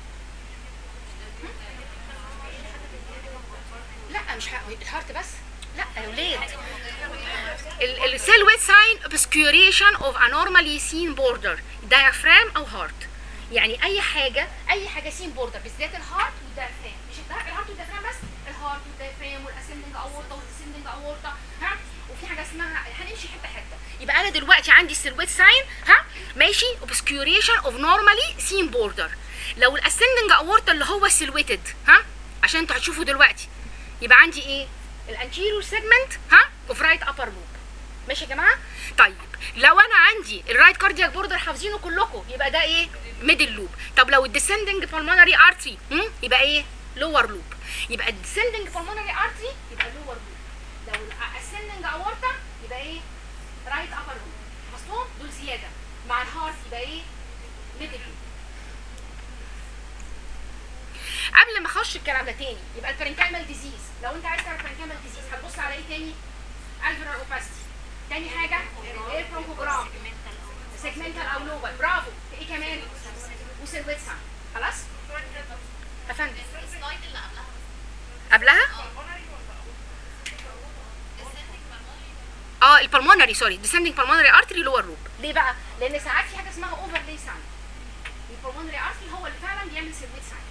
S1: لا مش ه- الهارت بس لا يا ولاد السيلويت ساين obscuration of anormally seen border diaphragm او heart يعني اي حاجه اي حاجه سين بوردر بالذات الهارت والدايفرام مش الدا- الهارت والدايفرام بس الهارت والدايفرام والاسندنج اورطه والديسندنج اورطه ها وفي حاجه اسمها هنمشي حته حته يبقى انا دلوقتي عندي السيلويت ساين ها ماشي obscuration of normally seen border لو الاسندنج اورطه اللي هو سيلويتد ها عشان انتوا هتشوفوا دلوقتي يبقى عندي ايه الانتيريور سيجمنت ها اوف رايت ابر لوب ماشي يا جماعه طيب لو انا عندي الرايت كاردياك بوردر حافظينه كلكم يبقى ده ايه ميدل لوب طب لو الديسندنج بالمونري ارتري يبقى ايه لور لوب يبقى الديسندنج بالمونري ارتري يبقى لور لوب لو الاسندنج اورتا يبقى ايه رايت ابر لوب حفظتهم دول زياده مع الهارت يبقى ايه ميدل لوب قبل ما اخش الكلام ده تاني يبقى البرينكايمال ديزيز لو انت عايز تعرف البرينكايمال ديزيز هتبص على ايه تاني الفيرال اوباستي تاني حاجه ايه برونكوجرام سيجمنتال او لوبر برافو في ايه كمان وسيلويت ساين خلاص افندم
S2: السلايد اللي قبلها
S1: قبلها اه البلمونري سوري ديسندنج بالمونري ارتري لور لوب ليه بقى لان ساعات في حاجه اسمها اوفرلي ساين البلمونري ارتري هو اللي فعلا بيعمل سيلويت ساين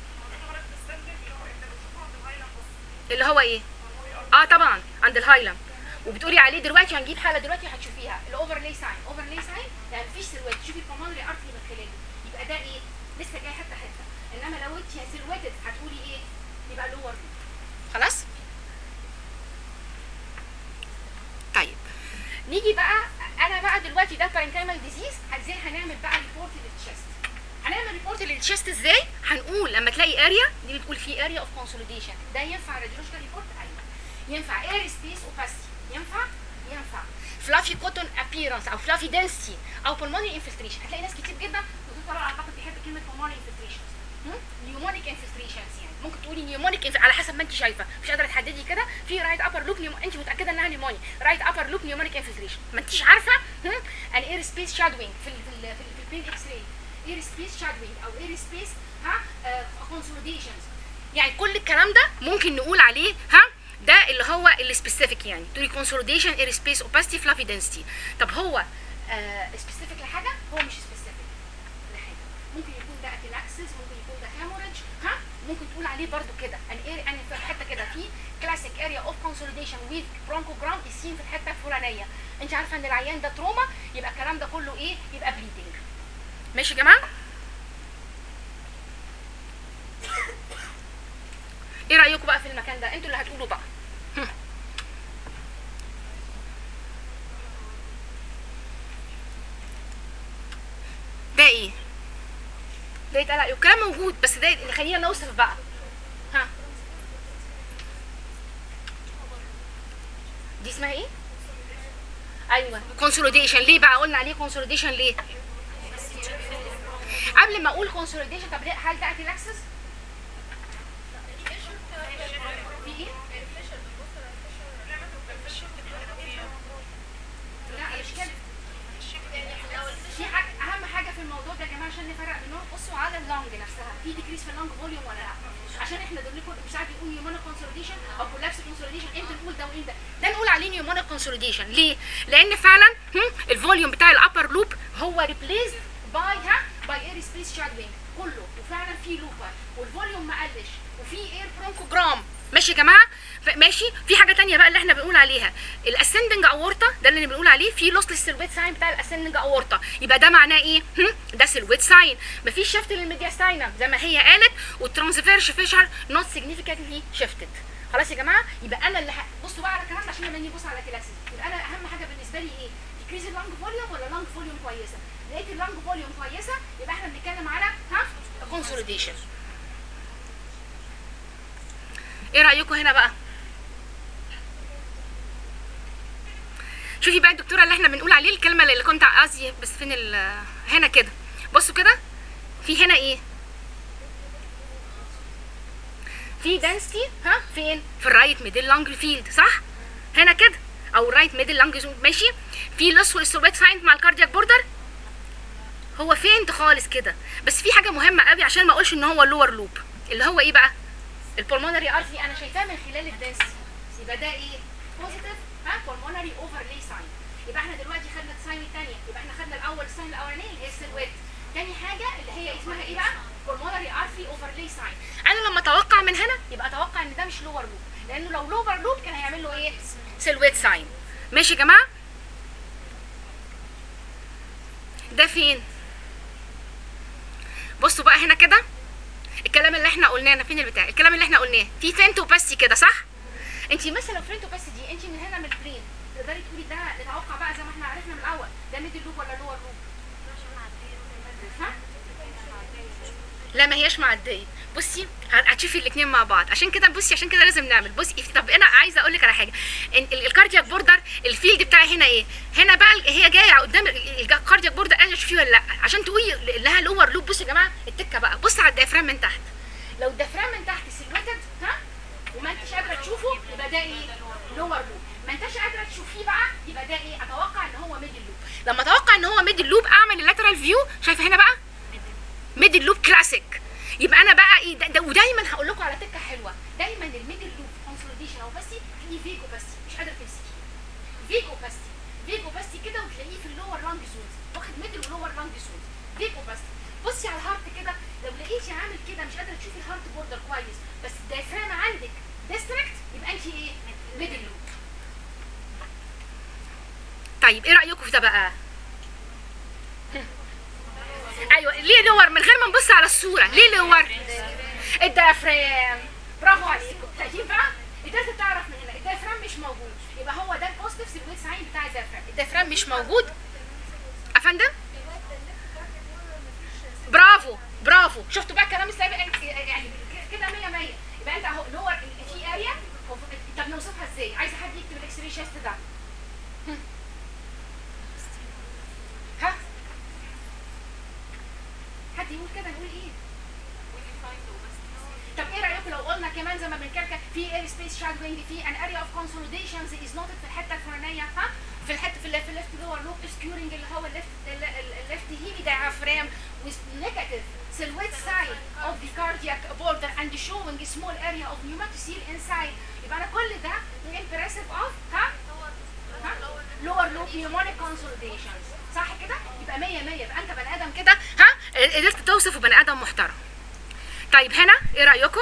S1: اللي هو ايه اه طبعا عند الهايلم وبتقولي عليه دلوقتي هنجيب حاله دلوقتي هتشوفيها الاوفرلي ساين اوفرلي ساين يعني مفيش سيلويت تشوفي البلمونري ارتري من خلاله يبقى ده ايه لسه جاي حته حته انما لو انت سيلويتد هتقولي ايه يبقى لور لوب خلاص طيب نيجي بقى انا بقى دلوقتي ده بارينكايمال ديزيز ازاي هنعمل بقى ريبورت للتشست هنعمل ريبورت للتشست ازاي هنقول لما تلاقي اريا دي بتقول في اريا اوف كونسوليديشن ده ينفع راديولوجيكال ريبورت ايوه ينفع اير سبيس اوباستي ينفع ينفع فلافي كوتون ابييرنس او فلافي دنسيتي او pulmonary انفلتريشن هتلاقي ناس كتير جدا دكتور طلال اعتقد بيحب كلمه pulmonary انفلتريشن نيومونيك انفلتريشنز يعني ممكن تقولي نيومونيك على حسب ما انت شايفه مش قادره تحددي كده في رايت ابر لوب انت متاكده انها نيومونيا رايت ابر لوب نيومونيك انفلتريشن ما انتش عارفه ان اير سبيس شادوينج في ال في ال في, ال- في البين اكس راي اير سبيس شادوينج او اير سبيس ها كونسوليديشنز يعني كل الكلام ده ممكن نقول عليه ها ده اللي هو السبيسيفيك يعني تقولي كونسوليديشن اير سبيس اوباستي فلافي دنسيتي طب هو سبيسيفيك لحاجه هو مش سبيسيفيك لحاجه ممكن يكون ده اتلاكسس ممكن يكون ده هيموريدج ها ممكن تقول عليه برضو كده ان اري ان في حته كده في كلاسيك اريا اوف كونسوليديشن ويز برونكوجرام السين في الحته الفلانيه انت عارفه ان العيان ده تروما يبقى الكلام ده كله ايه يبقى بليدنج ماشي يا جماعه ايه رايكم بقى في المكان ده انتوا اللي هتقولوا بقى هم. ده ايه ده يتقال عليه الكلام موجود بس ده اللي خلينا نوصف بقى ها دي اسمها ايه ايوه كونسوليديشن ليه بقى قلنا عليه كونسوليديشن ليه قبل ما اقول كونسوليديشن طب ليه- هل ده اتلاكسس في ايه لا مش كده في حاجه اهم حاجه في الموضوع ده يا جماعه عشان نفرق بينهم بصوا على اللونج نفسها في ديكريس في اللونج فوليوم ولا لا عشان احنا دول لكم مش عارف يقول نيومونيك كونسوليديشن او كولابس كونسوليديشن امتى نقول ده وامتى ده نقول عليه نيومونيك كونسوليديشن ليه لان فعلا هم، الفوليوم بتاع الابر لوب هو ريبليسد باي ها باي اير سبيس شادوينج كله وفعلا في لوبر والفوليوم ما قلش وفي اير برونكوجرام ماشي يا جماعه ف- ماشي في حاجه تانية بقى اللي احنا بنقول عليها الاسندنج اورتا ده اللي بنقول عليه في لوس للسيلويت ساين بتاع الاسندنج اورتا يبقى ده معناه ايه هم؟ ده سيلويت ساين مفيش شيفت للميدياستاينم زي ما هي قالت والترانسفيرش فيشر نوت سيجنيفيكانتلي شيفتد خلاص يا جماعه يبقى انا اللي ه... بصوا بقى على الكلام ده عشان لما نيجي نبص على كلاكسس يبقى انا اهم حاجه بالنسبه لي ايه ديكريز اللانج فوليوم ولا لانج فوليوم كويسه لقيت اللانج فوليوم كويسه يبقى احنا بنتكلم على ها كونسوليديشن ايه رايكم هنا بقى شوفي بقى الدكتوره اللي احنا بنقول عليه الكلمه اللي كنت قصدي بس فين ال هنا كده بصوا كده في هنا ايه في دنسيتي ها فين في الرايت ميدل لانج فيلد صح هنا كده او رايت ميدل لانج ماشي في لوس والسوبيت ساينت مع الكاردياك بوردر هو فين خالص كده بس في حاجه مهمه قوي عشان ما اقولش ان هو اللور لوب اللي هو ايه بقى البولمونري ارتري انا شايفاه من خلال الدنسيتي يبقى ده ايه بوزيتيف ها بولمونري اوفرلي ساين يبقى احنا دلوقتي خدنا الساين الثانيه يبقى احنا خدنا الاول الساين الاولانيه اللي هي السيلويت تاني حاجه اللي هي اسمها ايه بقى بولمونري ارتري اوفرلي ساين انا لما اتوقع من هنا يبقى اتوقع ان ده مش لور لوب لانه لو لور لوب كان هيعمل له ايه سيلويت ساين ماشي يا جماعه ده فين بصوا بقى هنا كده الكلام اللي احنا قلناه فين البتاع الكلام اللي احنا قلناه في فينتو بس كده صح انت مثلا لو فينتو بس دي انت من هنا من البرين تقدري تقولي ده نتوقع بقى زي ما احنا عرفنا من الاول ده ميدل لوب ولا لور لوب ها لا ما هياش معديه بصي هتشوفي الاثنين مع بعض عشان كده بصي عشان كده لازم نعمل بصي طب انا عايزه اقول لك على حاجه إن ال- الكاردياك بوردر الفيلد بتاعي هنا ايه هنا بقى ال- هي جايه قدام ال- الكاردياك بوردر انا اشوف فيه ولا لا عشان تقولي لها لور لوب بصي يا جماعه التكه بقى بص على الديافرام من تحت لو الديافرام من تحت سيلويتد ها وما انتش قادره تشوفه يبقى ده ايه لور لوب ما انتش قادره تشوفيه بقى يبقى ده ايه اتوقع ان هو ميدل لوب لما اتوقع ان هو ميدل لوب اعمل اللاترال فيو شايفه هنا بقى ميدل لوب كلاسيك يبقى انا بقى ايه ده, ده ودايما هقول لكم على تكه حلوه دايما الميدل لوب كونسوليديشن او بس في فيجو بس مش قادره تمسكيه فيجو بس فيجو بس كده وتلاقيه في اللور لانج زونز واخد ميدل ولور لانج زونز فيجو بس بصي على الهارت كده لو لقيتي عامل كده مش قادره تشوفي الهارت بوردر كويس بس الدايفرام عندك ديستريكت يبقى انت ايه ميدل لوب طيب ايه رايكم في ده بقى ايوه ليه لور من غير ما نبص على الصوره ليه لور الديافرام برافو عليكم شايفين بقى قدرت تعرف من هنا الديافرام مش موجود يبقى هو ده البوزيتيف سيلويت ساين بتاع الديافرام الديافرام مش موجود افندم برافو برافو شفتوا بقى الكلام السابق يعني كده 100 100 يبقى انت اهو لور في اريا طب نوصفها ازاي عايزه حد يكتب الاكس راي شيست ده هم. ها حد يقول كده نقول ايه طب ايه رايكم لو قلنا كمان زي ما بنتكلم في اير سبيس شادوينج في ان اريا اوف كونسوليديشنز از نوتد في الحته الفلانيه ها في الحته في الليفت الليفت لور لوب سكيورنج اللي هو الليفت الليفت هيمي diaphragm with negative silhouette side of the cardiac border and showing small area of pneumatocyl inside يبقى انا كل ده impressive of ها ها lower loop pneumonic consolidations صح كده يبقى 100 100 يبقى انت بني ادم كده ها قدرت توصف بني ادم محترم طيب هنا ايه رايكم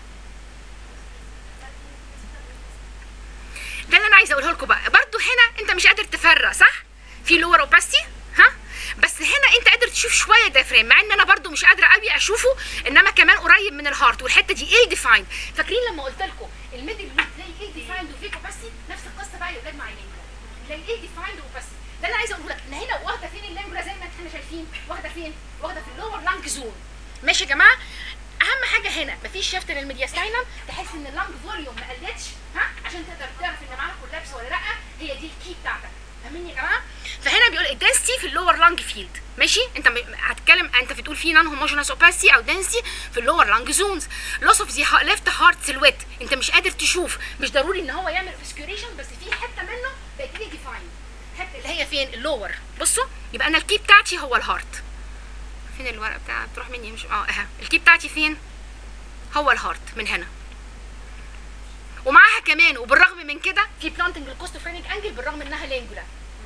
S1: ده اللي انا عايزه اقوله لكم بقى برضو هنا انت مش قادر تفرق صح في لور اوباستي ها بس هنا انت قادر تشوف شويه دايفرام مع ان انا برضو مش قادره قوي اشوفه انما كمان قريب من الهارت والحته دي ايه ديفايند فاكرين لما قلت لكم الميدل لوب تلاقي ايه ديفايند وفيك اوباستي نفس القصه بقى يا اولاد مع اللينجولا تلاقي ايه ديفايند اوباستي ده اللي عايزه اقوله لك ان هنا واخده فين اللينجولا زي ما احنا شايفين واخده فين واخده في اللور لانج زون ماشي يا جماعه اهم حاجه هنا مفيش شفت للميدياستاينم تحس ان اللانج فوليوم ما قلتش ها عشان تقدر تعرف ان معاها كولابس ولا لا هي دي الكي بتاعتك فاهمين يا جماعه فهنا بيقول الدنسيتي في اللور لانج فيلد ماشي انت م- هتتكلم انت بتقول في نون هوموجينوس اوباسيتي او دنسيتي في اللور لانج زونز لوس اوف ذا ليفت هارت سيلويت انت مش قادر تشوف مش ضروري ان هو يعمل اوبسكيوريشن بس في حته منه بقت ليه ديفايند الحته اللي هي فين اللور بصوا يبقى انا الكي بتاعتي هو الهارت فين الورقه بتاع بتروح مني مش اه اها الكي بتاعتي فين هو الهارت من هنا ومعاها كمان وبالرغم من كده في بلانتنج الكوستوفرينيك انجل بالرغم انها لينجولا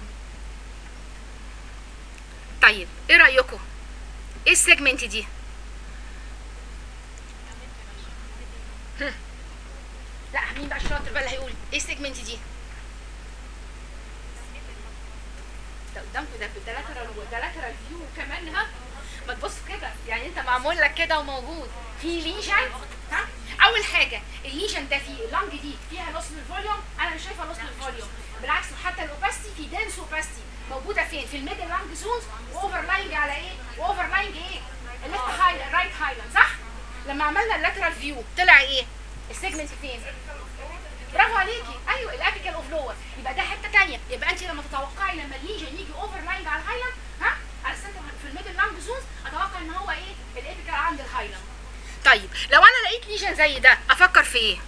S1: طيب ايه رايكم ايه السيجمنت دي هم. لا مين بقى الشاطر بقى اللي هيقول ايه السيجمنت دي ده قدامكم ده بالدلاترال ودلاترال فيو كمان ها ما تبص كده يعني انت معمول لك كده وموجود في ليجن ها اول حاجه الليجن ده فيه اللنج دي فيها لوس للفوليوم انا مش شايفه لوس للفوليوم بالعكس وحتى الاوباستي في دنس اوباستي موجوده فين في الميدل لانج زونز واوفر لاينج على ايه واوفر لاينج ايه الليفت هايلاند رايت هايلاند صح لما عملنا اللاترال فيو طلع ايه السيجمنت فين برافو عليكي ايوه الابيكال اوف لور يبقى ده حته ثانيه يبقى انت لما تتوقعي لما الليجن يجي اوفر لاينج على الهايلاند ها على السنتر في الميدل لانج زونز اتوقع ان هو ايه الابيكال عند الهايلاند طيب لو انا لقيت ليجن زي ده افكر في ايه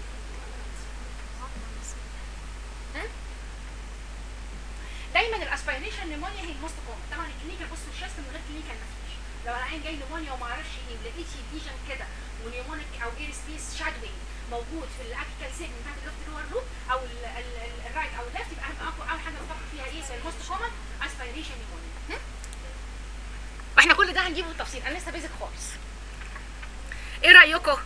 S1: هم؟ دايما الاسبيريشن نيمونيا هي الموست كومن طبعا الكلينيكال بص الشست من غير كلينيكال مفيش لو العين جاي نيمونيا وما اعرفش ايه ولقيتي ليجن كده ونيمونيك او اير سبيس شادوينج موجود في الابيكال سيجمنت بتاعت الليفت لور لوب او ال- ال- ال- الرايت او الليفت يبقى أهم- أول- اول حاجه بفكر فيها ايه الموست كومن اسبيريشن نيمونيا واحنا كل ده هنجيبه بالتفصيل انا لسه بيزك خالص ايه رايكم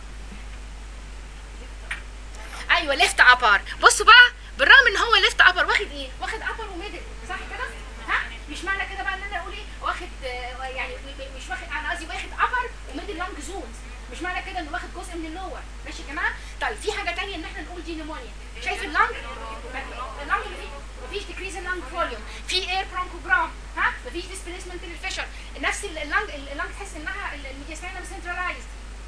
S1: ايوه ليفت ابر بصوا بقى بالرغم ان هو ليفت ابر واخد ايه واخد ابر وميدل صح كده ها مش معنى كده بقى ان انا اقول ايه واخد آه، يعني م- م- مش واخد انا قصدي واخد ابر وميدل لانج زونز مش معنى كده انه واخد جزء من اللور ماشي يا جماعه طيب في حاجه تانية ان احنا نقول دي نيمونيا شايف اللانج اللانج مفيش- مفيش ديكريز اللانج فوليوم في اير برونكوجرام ها مفيش ديسبيسمنت للفيشر نفس اللانج اللانج تحس انها الميدياستاينم سنترلايزد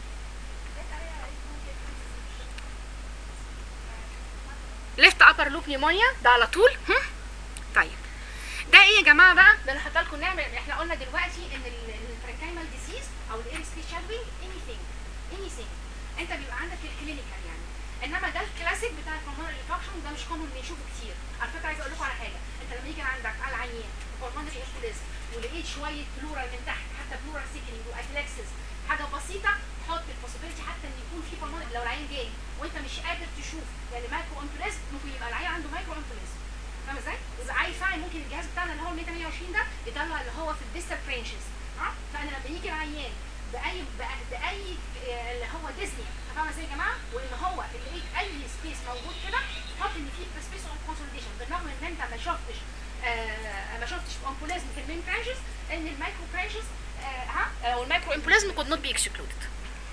S1: ليفت ابر لوب نيمونيا ده على طول هم؟ طيب ده ايه يا جماعه بقى ده انا حاطه لكم نعمل احنا قلنا دلوقتي ان البريكايمال ديزيز او الاير سبيس شادوينج اني ثينج اني ثينج انت بيبقى عندك الكلينيكال يعني انما ده الكلاسيك بتاع البلمونري انفكشن ده مش كومن بنشوفه كتير على فكره عايزه اقول لكم على حاجه انت لما يجي عندك على العيان بلمونري امبوليزم ولقيت شويه بلورال من تحت حتى بلورال سيكنينج واتلكسس حاجه بسيطه حط البوسيبيلتي حتى ان يكون في بلمونري لو العيان جاي وانت مش قادر تشوف يعني مايكرو امبوليزم ممكن يبقى العيان عنده مايكرو امبوليزم فاهم ازاي؟ يبقى عايز فعلا ممكن الجهاز بتاعنا اللي هو ال 128 ده يطلع اللي هو في الديستال برانشز اه فانا لما يجي العيان باي بأ- باي آه، اللي هو ديزني فاهمه ازاي يا جماعه؟ وان هو اللي لقيت اي سبيس موجود كده حط ان في سبيس اون كونسوليديشن بالرغم ان انت ما شفتش آه ما شفتش امبوليزم في المين برانشز ان المايكرو برانشز آه ها او المايكرو امبوليزم could not be excluded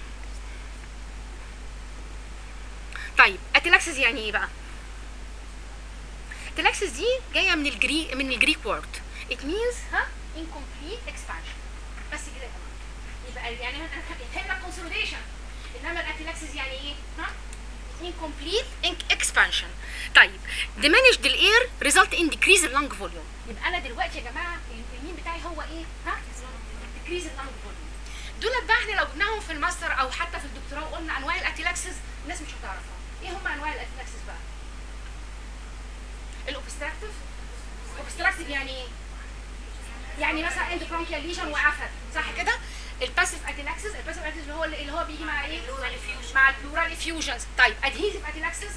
S1: طيب اتلاكسس يعني ايه بقى؟ اتلاكسس دي جايه من الجري من الجريك وورد it means ها incomplete expansion بس كده يا جماعه يبقى يعني هنا consolidation انما الاتلاكسس يعني ايه؟ ها incomplete in- expansion طيب diminished the air result in decrease the lung volume يبقى انا دلوقتي يا جماعه المين بتاعي هو ايه؟ ها decrease the lung volume دول بقى احنا لو جبناهم في الماستر او حتى في الدكتوراه وقلنا انواع الاتلاكسس الناس مش هتعرفها ايه هم انواع الاتلاكسس بقى؟ الاوبستراكتيف اوبستراكتيف يعني ايه؟ يعني مثلا اند برونكيال ليجن وقفل صح كده؟ الباسيف اتيلاكسس الباسيف اتيلاكسس اللي هو اللي هو بيجي مع ايه مع البلورال افيوجنز طيب ادهيزيف اتيلاكسس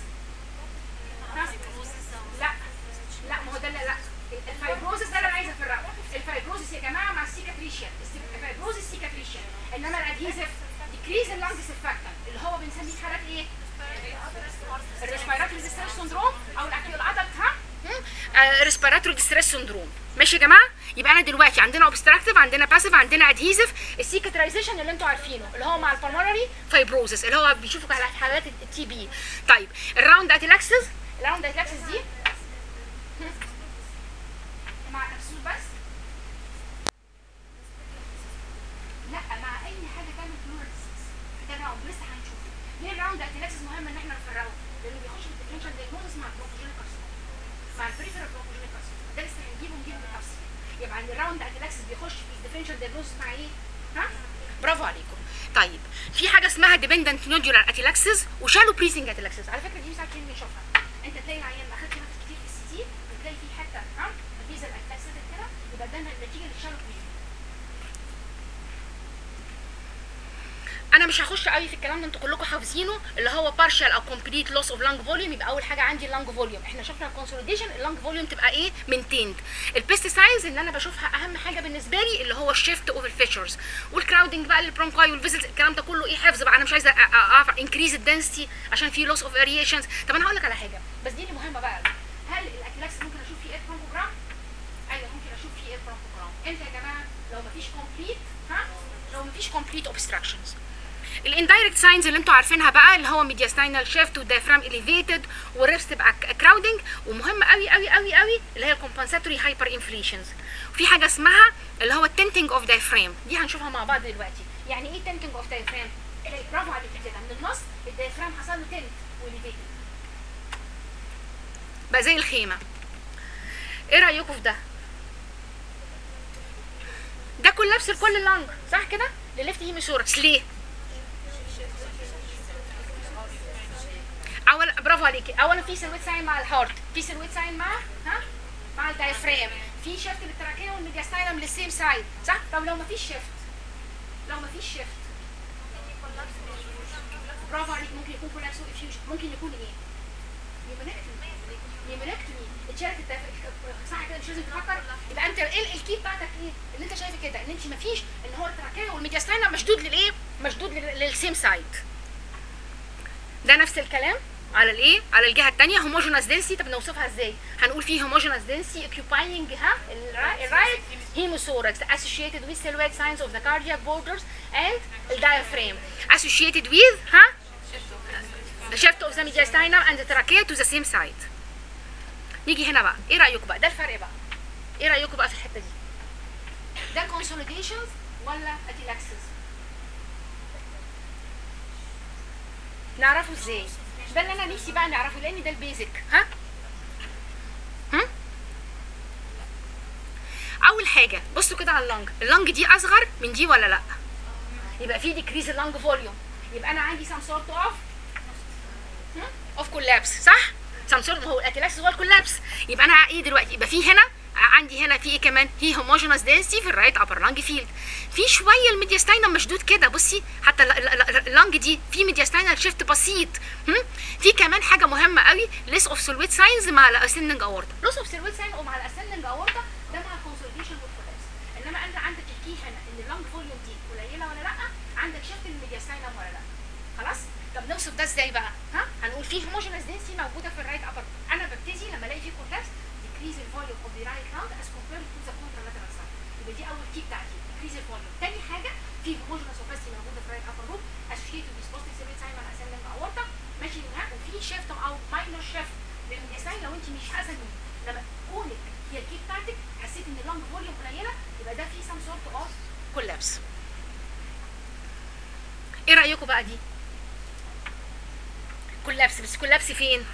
S1: لا لا ما هو ده لا لا الفايبروزس ده اللي انا عايزه افرقه الفايبروزس يا جماعه مع السيكاتريشن الفايبروزس سيكاتريشن انما الادهيزيف ديكريز اللانج سيرفاكتنت اللي هو بنسميه في حالات ايه؟ الريسبيراتوري ديستريس سندروم او الاكيول ادلت ها ريسبيراتوري ديستريس سندروم ماشي يا جماعه يبقى انا دلوقتي عندنا اوبستراكتيف عندنا باسيف عندنا ادهيزيف السيكاترايزيشن اللي انتوا عارفينه اللي هو مع البلمونري فايبروزس اللي هو بيشوفوا على حالات التي بي طيب الراوند اتيلاكسس الراوند اتيلاكسس دي مع كبسول بس لا مع اي حاجه تعمل فلورال ديسيز ده راوند لسه هنشوفه ليه الراوند اتيلاكسس مهم ان احنا نفرقه لانه بيخش في الديفرنشال دايجنوزس مع البروكوجينيك كارسينوما مع البريفيرال بروكوجينيك كارسينوما ده لسه هنجيبه ونجيبه بالتفصيل يبقى عند الراوند اتيلاكسس بيخش في الديفرنشال دايجنوزس مع ايه؟ ها؟ برافو عليكم طيب في حاجه اسمها ديبندنت نودولار اتيلاكسس وشالو بريسنج اتيلاكسس على فكره دي ساعات كتير بنشوفها انت تلاقي العيان ما اخدش نفس كتير في السي تي وتلاقي في حته ها الفيزا اتيلاكسس كده يبقى ده نتيجه للشالو بريسنج انا مش هخش قوي في الكلام ده انتوا كلكم حافظينه اللي هو partial او complete loss of lung volume يبقى اول حاجه عندي اللانج فوليوم احنا شفنا الكونسوليديشن اللانج فوليوم تبقى ايه maintained البيستيسايدز ان انا بشوفها اهم حاجه بالنسبه لي اللي هو الشيفت اوف الفيشرز والكراودنج بقى للبرونكاي والفيزلز الكلام ده كله ايه حفظ بقى انا مش عايزه اعرف انكريز الدنسيتي عشان في loss of variations طب انا هقول لك على حاجه بس دي اللي مهمه بقى هل الاكلاكس ممكن اشوف فيه ايه برونكوجرام ايوه ممكن اشوف فيه ايه برونكوجرام امتى يا جماعه لو مفيش كومبليت ها لو مفيش كومبليت اوبستراكشنز الاندايركت ساينز اللي انتوا عارفينها بقى اللي هو ميدياستاينال شيفت والدايفرام اليفيتد والريبس تبقى كراودنج ومهم قوي قوي قوي قوي اللي هي الكومبنساتوري هايبر انفليشنز وفي حاجه اسمها اللي هو التنتنج اوف دايفرام دي هنشوفها مع بعض دلوقتي يعني ايه تنتنج اوف دايفرام برافو عليك كده من النص الدايفرام حصل له تنت واليفيتد بقى زي الخيمه ايه رايكم في ده ده كولابس لكل اللانج صح كده لليفت هيميسوركس ليه اولا برافو عليكي اولا في سلويت ساين مع الهارت في سلويت ساين مع ها مع الدايفرام في شيفت للتراكيه والميدياستاينم للسيم سايد صح طب لو مفيش شيفت لو مفيش شيفت برافو عليك ممكن يكون كولابس وافيوجن ممكن يكون ايه نيمونكتومي نيمونكتومي اتشالت الدايفرام صح كده مش لازم تفكر يبقى انت ايه الكي بتاعتك ايه اللي انت شايف كده ان انت مفيش ان هو التراكيه والميدياستاينم مشدود للايه مشدود للسيم سايد ده نفس الكلام على الايه على الجهه الثانيه هوموجينوس دنسي طب نوصفها ازاي هنقول فيه هوموجينوس دنسي occupying ها الرايت هيموثوركس associated with silhouette signs of the cardiac borders and the diaphragm associated with ها the shift of the mediastinum and the trachea to the same side نيجي هنا بقى ايه رايكم بقى ده الفرق بقى ايه رايكم بقى في الحته دي ده consolidations ولا اتيلاكسس نعرفه ازاي ده اللي انا نفسي بقى نعرفه لان ده البيزك ها هم؟ اول حاجه بصوا كده على اللنج اللنج دي اصغر من دي ولا لا يبقى في ديكريز اللنج فوليوم يبقى انا عندي سام سورت اوف اوف كولابس صح سام سورت هو الاتلاكس هو الكولابس يبقى انا ايه دلوقتي يبقى في هنا عندي هنا في ايه كمان في هوموجينوس دنسي في الرايت ابر لانج فيلد في شويه الميدياستاينم مشدود كده بصي حتى اللانج دي في ميدياستاينال شيفت بسيط هم؟ في كمان حاجه مهمه قوي ليس اوف سولويت ساينز مع الاسندنج اورتا لوس اوف سولويت ساين ومع الاسندنج اورتا ده مع الكونسوليديشن والكولابس انما انت عندك الكي هنا ان اللانج فوليوم دي قليله ولا لا عندك شيفت الميدياستاينم ولا لا خلاص طب نوصف ده ازاي بقى ها هنقول في هوموجينوس دنسي موجوده في الرايت ابر انا ببتدي لما الاقي فيه كولابس decrease the volume of the right lung as compared to the contralateral side يبقى دي اول كي بتاعتي decrease the volume تاني حاجه في homogeneous opacity موجوده في right upper loop associated with positive cerebral sign مع ascending aorta ماشي معاك وفي شيفت او minor shift للانسان لو انت مش حاسه بيه لما كونك هي الكي بتاعتك حسيت ان اللنج فوليوم قليله يبقى ده في some sort of collapse ايه رايكم بقى دي كولابس بس كولابس فين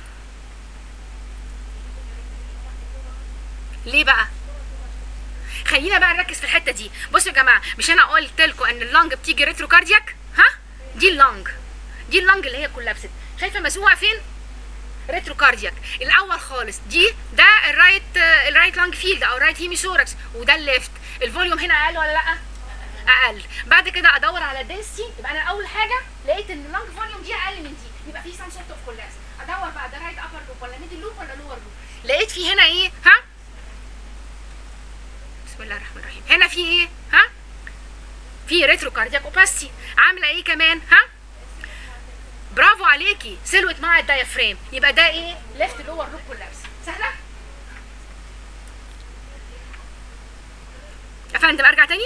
S1: ليه بقى خلينا بقى نركز في الحته دي بصوا يا جماعه مش انا قلت لكم ان اللنج بتيجي ريترو كاردياك ها دي اللنج دي اللنج اللي هي كولابست شايفه مسوقه فين ريترو كاردياك الاول خالص دي ده الرايت الرايت لانج فيلد او الرايت هيميسوركس وده الليفت الفوليوم هنا اقل ولا لا اقل بعد كده ادور على دنسيتي يبقى انا اول حاجه لقيت ان اللانج فوليوم دي اقل من دي يبقى في سام سورت اوف كولابس ادور بقى ده رايت ابر لوب ولا ميدل لوب ولا لور لوب لقيت في هنا ايه ها بسم الله الرحمن الرحيم هنا في ايه ها في ريترو كاردياك اوباستي عامله ايه كمان ها برافو عليكي سيلوت مع الدايفرام يبقى ده ايه ليفت لور لوب كولابس سهله يا فندم ارجع تاني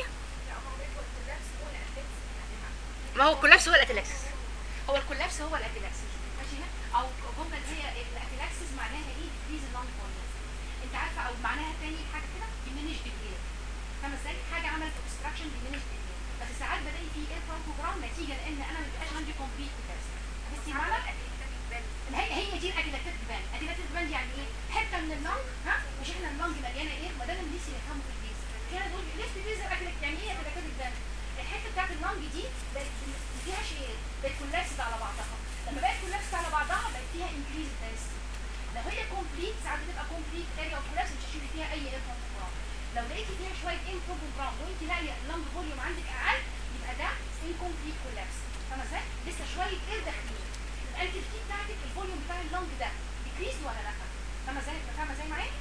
S1: ما هو الكولابس هو الاتلاكسس هو الكولابس هو الاتلاكسس ماشي او جمله اللي هي الاتلاكسس معناها ايه ديكريز اللونج فوليوم انت عارفه او معناها تاني حاجه كده diminish the air فاهمه ازاي حاجه عملت obstruction diminish the air بس ساعات بلاقي في اير بروجرام نتيجه لان انا ما بيبقاش عندي كومبليت كولابس بس معنى هي هي دي الاديلاتيف بان الاديلاتيف بان يعني ايه حته من اللونج ها مش احنا اللونج مليانه ايه ما ده اللي لسه يفهموا في البيز كده دول ليفت بيز يعني ايه اديلاتيف بان الحته بتاعت اللونج دي بقت ما فيهاش ايه بقت كولابسد على بعضها لما بقت كولابسد على بعضها بقت فيها انكريز دنسيتي لو هي كومبليت ساعات بتبقى كومبليت اريا اوف كولابس مش هتشيلي فيها اي اير بروجرام لو لقيتي فيها شويه ان بروجرام وانت لاقيه اللونج فوليوم عندك اقل يبقى ده انكومبليت كولابس فاهمه ازاي؟ لسه شويه اير داخلين يبقى انت الفي بتاعتك الفوليوم بتاع اللونج ده ديكريز ولا لا؟ فاهمه ازاي؟ فاهمه ازاي معايا؟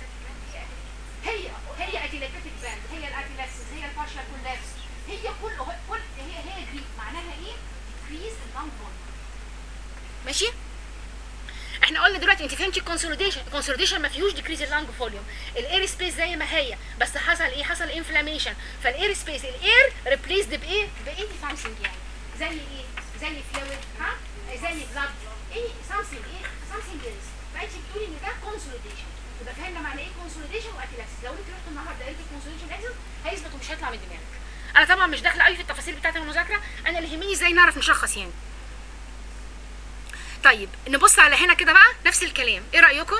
S1: هي هي اتيلاتيك باند هي الاتيلاكسس هي البارشال كولابس هي كل كل هي هي دي معناها ايه؟ ديكريز اللونج فوليوم ماشي؟ احنا قلنا دلوقتي انت فهمتي الكونسوليديشن الكونسوليديشن ما فيهوش ديكريز اللانج فوليوم الاير سبيس زي ما هي بس حصل ايه حصل انفلاميشن فالاير سبيس الاير ريبليسد بايه بايه سامثينج يعني زي ايه زي فلويد ها زي بلاد ايه سامثينج ايه سامثينج ايلس فانت بتقولي ان ده كونسوليديشن يبقى فهمنا معنى ايه كونسوليديشن واتيلاكسس لو انت رحت النهارده قلت كونسوليديشن اكسس هيثبت ومش هيطلع من دماغك انا طبعا مش داخله قوي في التفاصيل بتاعه المذاكره انا اللي يهمني ازاي نعرف نشخص يعني طيب نبص على هنا كده بقى نفس الكلام ايه رايكم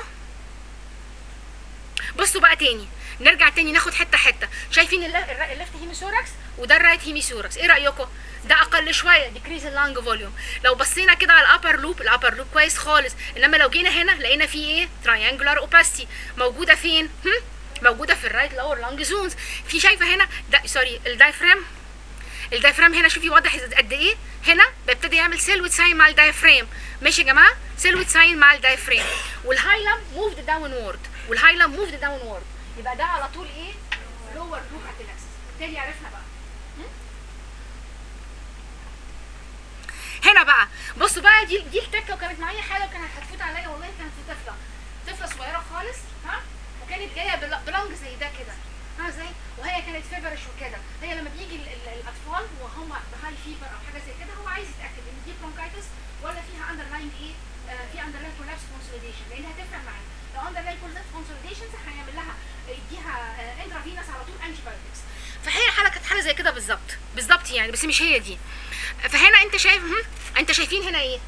S1: بصوا بقى تاني نرجع تاني ناخد حته حته شايفين الليفت هيميسوركس وده الرايت هيميسوركس ايه رايكم ده اقل شويه ديكريز اللانج فوليوم لو بصينا كده على الابر لوب الابر لوب كويس خالص انما لو جينا هنا لقينا فيه ايه تراينجولار اوباستي موجوده فين هم؟ موجوده في الرايت لور لانج زونز في شايفه هنا ده سوري الدايفرام الدايفرام هنا شوفي واضح قد ايه هنا بيبتدي يعمل سيلويت ساين مع الدايفرام ماشي يا جماعه سيلويت ساين مع الدايفرام والهايلم موفد داون وورد والهايلم موفد داون وورد يبقى ده على طول ايه لور لوب اتلاكسس تاني عرفنا بقى هنا بقى بصوا بقى دي دي التكه وكانت معايا حاله وكانت هتفوت عليا والله كانت في طفله طفله صغيره خالص ها وكانت جايه بل- بلونج زي ده كده ها ازاي وهي كانت فيفرش وكده هي لما بيجي ال- ال- الاطفال وهم بهاي فيفر او حاجه زي كده هو عايز يتاكد ان دي برونكايتس ولا فيها اندرلاين ايه آه في اندرلاين كولابس كونسوليديشن لان هتفرق معايا لو اندرلاين كولابس كونسوليديشن هيعمل لها يديها انترافينس على طول انتي بايوتكس فهي حاله كانت حاله زي كده بالظبط بالظبط يعني بس مش هي دي فهنا انت شايف هم؟ انت شايفين هنا ايه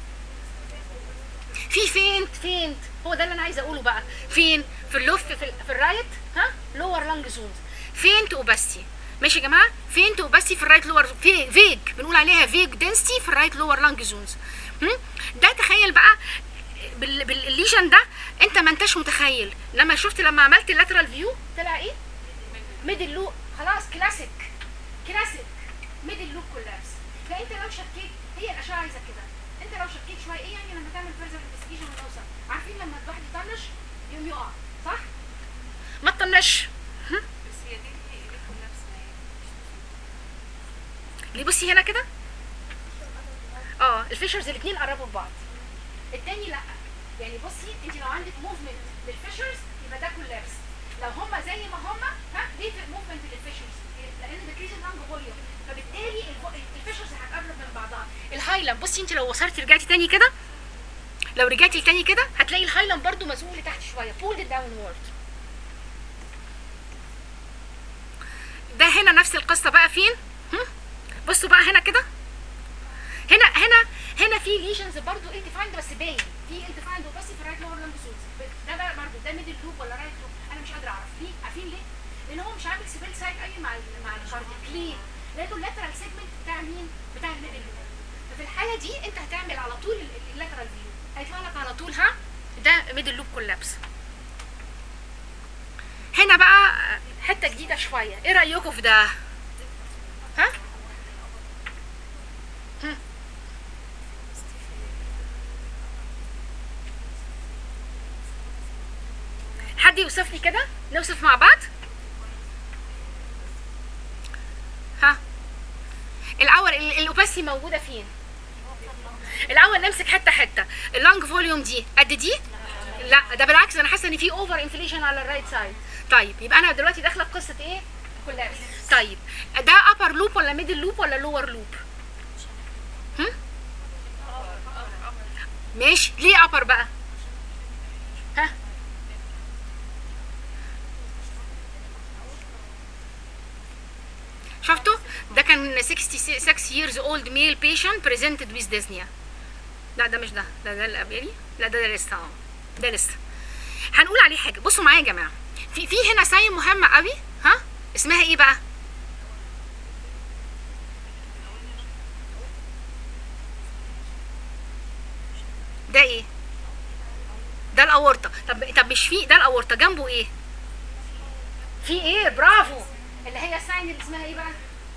S1: في فينت فينت هو ده اللي انا عايزه اقوله بقى فين في اللوف في, ال- في الرايت ها لور لانج زونز فينت وبستي ماشي يا جماعه فينت وبستي في الرايت لور في فيج بنقول عليها فيج دنسيتي في الرايت لور لانج زونز ده تخيل بقى بال- بالليجن ده انت ما انتش متخيل لما شفت لما عملت اللاترال فيو طلع ايه ميدل لو خلاص كلاسيك كلاسيك ميدل لوب كولابس فانت لو شكيت هي الاشعه عايزه كده انت لو شكيت شويه ايه يعني لما تعمل فيرزر انفستيجيشن ونوصل عارفين لما الواحد يطنش يقوم يقع صح؟ ما تطنش
S2: بس هي دي ايه كولابس ما هي
S1: ليه بصي هنا كده اه الفيشرز الاثنين قربوا ببعض التاني لا يعني بصي انت لو عندك موفمنت للفيشرز يبقى ده كولابس لو هما زي ما هما ها ليه في موفمنت للفيشرز لان ديكريز اللانج فوليوم فبالتالي الف- الفيشرز هتقرب من بعضها الهايلاند بصي انت لو وصلتي رجعتي تاني كده لو رجعتي تاني كده هتلاقي الهايلاند برضو مزقوق لتحت شويه بولد داون وورد ده هنا نفس القصه بقى فين هم؟ بصوا بقى هنا كده هنا هنا هنا في ليجنز برضو انت فايند بس باين في انت فايند بس في الرايت لور لمب ده بقى برضو ده ميدل لوب ولا رايت لوب انا مش قادره اعرف ليه عارفين ليه؟ لان هو مش عامل سيبيل سايت اي مع ال مع الكارديك ليه؟ لانه اللاترال سيجمنت بتاع مين؟ بتاع الميدل لوب ففي الحاله دي انت هتعمل على طول اللاترال فيو هيطلع لك على طول ها ده ميدل لوب كولابس هنا بقى حته جديده شويه ايه رايكم في ده نوصف مع بعض ها الاول ال- الاوباسي موجوده فين الاول نمسك حته حته اللونج فوليوم دي قد دي لا ده بالعكس انا حاسه ان في اوفر انفليشن على الرايت سايد طيب يبقى انا دلوقتي داخله في قصه ايه كولابس طيب ده ابر لوب ولا ميدل لوب ولا لور لوب هم؟ ماشي ليه ابر بقى ها شفتوا ده كان 66 years old male patient presented with dyspnea لا ده مش ده ده ده اللي قبلي لا ده ده لسه اه ده لسه هنقول عليه حاجه بصوا معايا يا جماعه في في هنا ساين مهمه قوي ها اسمها ايه بقى ده ايه ده الاورطه طب طب مش في ده الاورطه جنبه ايه في ايه برافو اللي هي الساين اللي اسمها ايه بقى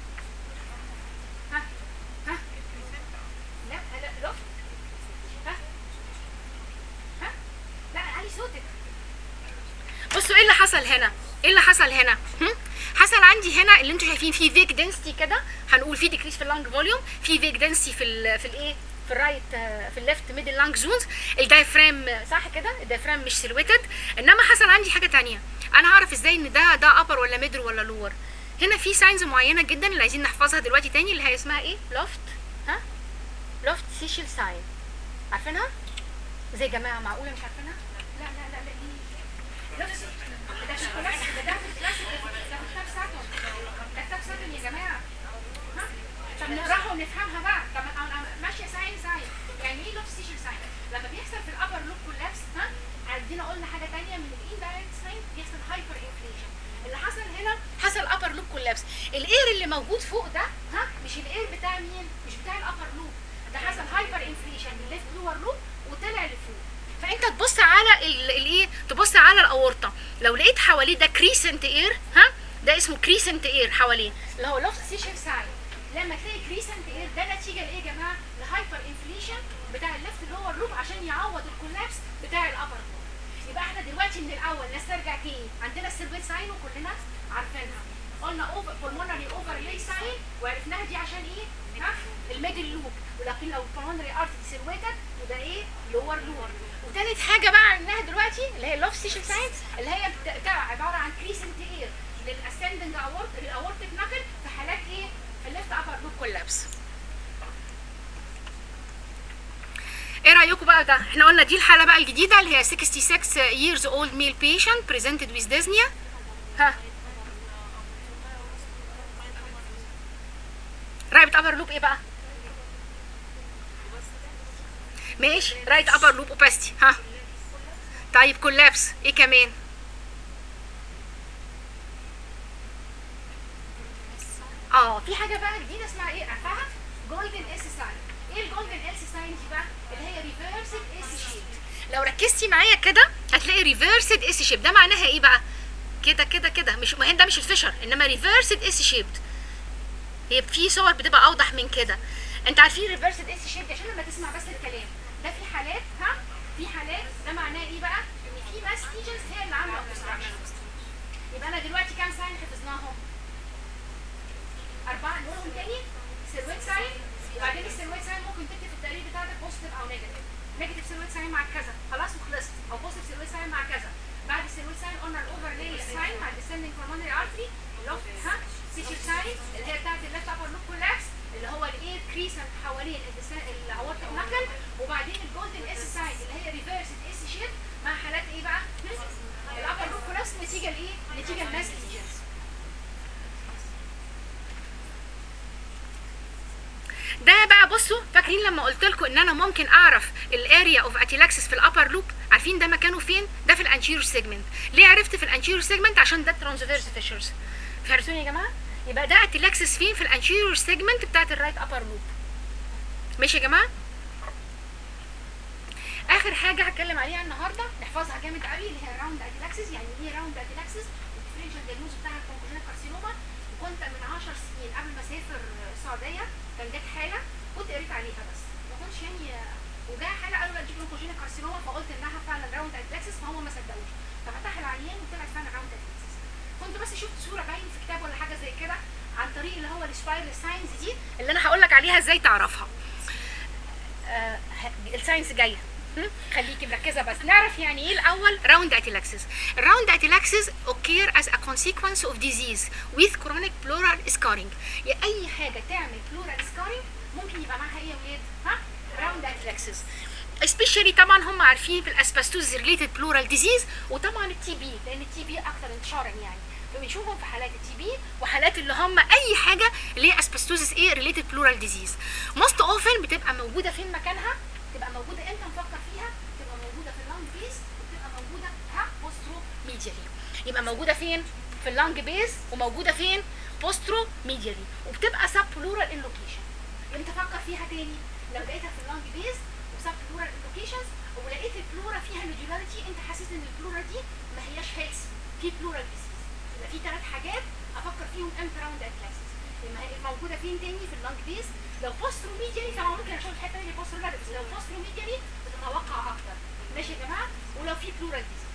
S1: ها ها لا لا لفت ها ها لا علي صوتك بصوا ايه اللي حصل هنا ايه اللي حصل هنا هم؟ حصل عندي هنا اللي انتوا شايفين فيه فيك دنسيتي كده هنقول في ديكريس في اللانج فوليوم في فيك دنسيتي في ال في الايه في الرايت آه، في الليفت ميدل لانج زونز الدايفرام آه، صح كده الدايفرام مش سيلويتد انما حصل عندي حاجه تانية انا هعرف ازاي ان ده ده ابر ولا ميدل ولا لور هنا في ساينز معينه جدا اللي عايزين نحفظها دلوقتي تاني اللي هي اسمها ايه لوفت ها لوفت سيشل ساين عارفينها زي جماعه معقوله مش عارفينها لا لا لا لا دي لوفت ده في كلاسيك ده ده في الكلاسيك ده في كتاب ساتون ده كتاب ساتون يا جماعه ها طب نقراها ونفهمها بقى طب انا أنا ماشيه ساين ساين يعني ايه لوفت سيشل ساين لما بيحصل في الابر لوب كولابس ها عندنا قلنا حاجه تانية من الاندايركت ساين بيحصل هايبر انفليشن اللي حصل هنا حصل ابر لوب كولابس الاير اللي موجود فوق ده ها مش الاير بتاع مين مش بتاع الابر لوب ده حصل هايبر انفليشن من الليفت لور لوب وطلع لفوق فانت تبص على ال- الايه تبص على الاورطه لو لقيت حواليه ده كريسنت اير ها ده اسمه كريسنت اير حواليه اللي هو لوفت سيشن ساين لما تلاقي كريسنت اير ده نتيجه لايه يا جماعه لهايبر انفليشن بتاع الليفت لور لوب عشان يعوض الكولابس بتاع الابر لوب يبقى احنا دلوقتي من الاول نسترجع تاني عندنا السيرفيت ساين وكلنا عارفينها قلنا اوفر pulmonary overlay ساين وعرفناها دي عشان ايه ها الميدل لوب ولكن لو pulmonary artery سيلويتد يبقى ايه لور لور وتالت حاجه بقى عرفناها دلوقتي اللي هي اللوف ستيشن ساين اللي هي بت- بتاع عباره عن كريسنت اير للاسندنج اورت للاورتيك نكل في حالات ايه في الليفت ابر لوب كولابس ايه رايكم بقى ده احنا قلنا دي الحاله بقى الجديده اللي هي 66 years old male patient presented with dyspnea ها رايت ابر لوب ايه بقى ماشي رايت ابر لوب اوباستي ها طيب كولابس ايه كمان اه في حاجه بقى جديده اسمها ايه عارفاها جولدن اس ساين ايه الجولدن اس ساين دي بقى اللي هي ريفرسد اس شيب لو ركزتي معايا كده هتلاقي ريفرسد اس شيب ده معناها ايه بقى كده كده كده مش ما هي ده مش الفشر انما ريفرسد اس شيبد هي في صور بتبقى اوضح من كده انت عارفين ريفرسد اس شيب عشان لما تسمع بس الكلام ده في حالات ها في حالات ده معناه ايه بقى ان في ماس ليجنز هي اللي عامله obstruction يبقى انا دلوقتي كام ساين حفظناهم اربعه نقولهم تاني سيرويت ساين وبعدين السيرويت ساين ممكن تكتب في التقرير بتاعتك بوزيتيف او نيجاتيف نيجاتيف سيرويت ساين مع كذا خلاص وخلصت او بوزيتيف سيرويت ساين مع كذا بعد السيرويت ساين قلنا الاوفرلاي ساين مع الديسندنج pulmonary artery اللوفت ها سيشر ساين اللي هي بتاعت الليفت ابر لوب كولابس اللي هو الايه كريسنت حوالين الاورتيك نكل وبعدين الجولدن اس ساين اللي هي ريفرس اس شيب مع حالات ايه بقى؟ الابر لوب كولابس نتيجه لايه؟ نتيجه الماس ليجنز ده بقى بصوا فاكرين لما قلت لكم ان انا ممكن اعرف الاريا اوف اتيلاكسس في الابر لوب عارفين ده مكانه فين ده في الانتيريور سيجمنت ليه عرفت في الانتيريور سيجمنت عشان ده ترانسفيرس فيشرز فهمتوني يا جماعه يبقى ده اتيلاكسس فين في الانتيريور سيجمنت بتاعت الرايت ابر لوب ماشي يا جماعه اخر حاجه هتكلم عليها النهارده نحفظها جامد قوي اللي هي الراوند اتيلاكسس يعني ايه راوند اتيلاكسس الديفرنشال دياجنوز بتاع الكونكوجينال كارسينوما وكنت من 10 سنين قبل ما اسافر السعوديه كان جت حاله كنت قريت عليها بس ما كنتش يعني وجاء حاله قالوا لا دي كونكوجينال كارسينوما فقلت انها فعلا راوند اتيلاكسس فهم ما صدقوش ففتح العيان وطلعت فعلا راوند اتيلاكسس اللي هو السبايرال ساينز دي اللي انا هقول لك عليها ازاي تعرفها آه الساينس جايه هم؟ خليكي مركزه بس نعرف يعني ايه الاول راوند اتيلاكسيس الراوند اتيلاكسيس occur as a consequence of disease with chronic pleural scarring يا اي حاجه تعمل pleural scarring ممكن يبقى معاها ايه يا ولاد ها راوند اتيلاكسيس especially طبعا هم عارفين في الاسبستوز ريليتد بلورال ديزيز وطبعا التي بي لان التي بي اكثر انتشارا يعني فبنشوفهم في حالات التي بي وحالات اللي هم اي حاجه اللي هي اسبستوزس ايه ريليتد بلورال ديزيز موست اوفن بتبقى موجوده فين مكانها تبقى موجوده امتى نفكر فيها تبقى موجوده في اللانج بيس وتبقى موجوده ها بوسترو ميديالي يبقى موجوده فين في اللانج بيس وموجوده فين بوسترو ميديالي وبتبقى سب بلورال اللوكيشن امتى افكر فيها تاني لو لقيتها في اللانج بيس وسب بلورال اللوكيشنز ولقيت البلورا فيها نودولاريتي انت حاسس ان البلورا دي ما هياش هيلثي في بلورال ديزيز يبقى في ثلاث حاجات افكر فيهم امتى راوند اتلاسيس لما هي موجوده فين تاني في اللانج بيس لو بوسترو ميديالي طبعا ممكن اشوف الحته دي بوسترو لا بس لو بوسترو ميديالي بتتوقع اكتر ماشي يا جماعه ولو في بلورال ديزيز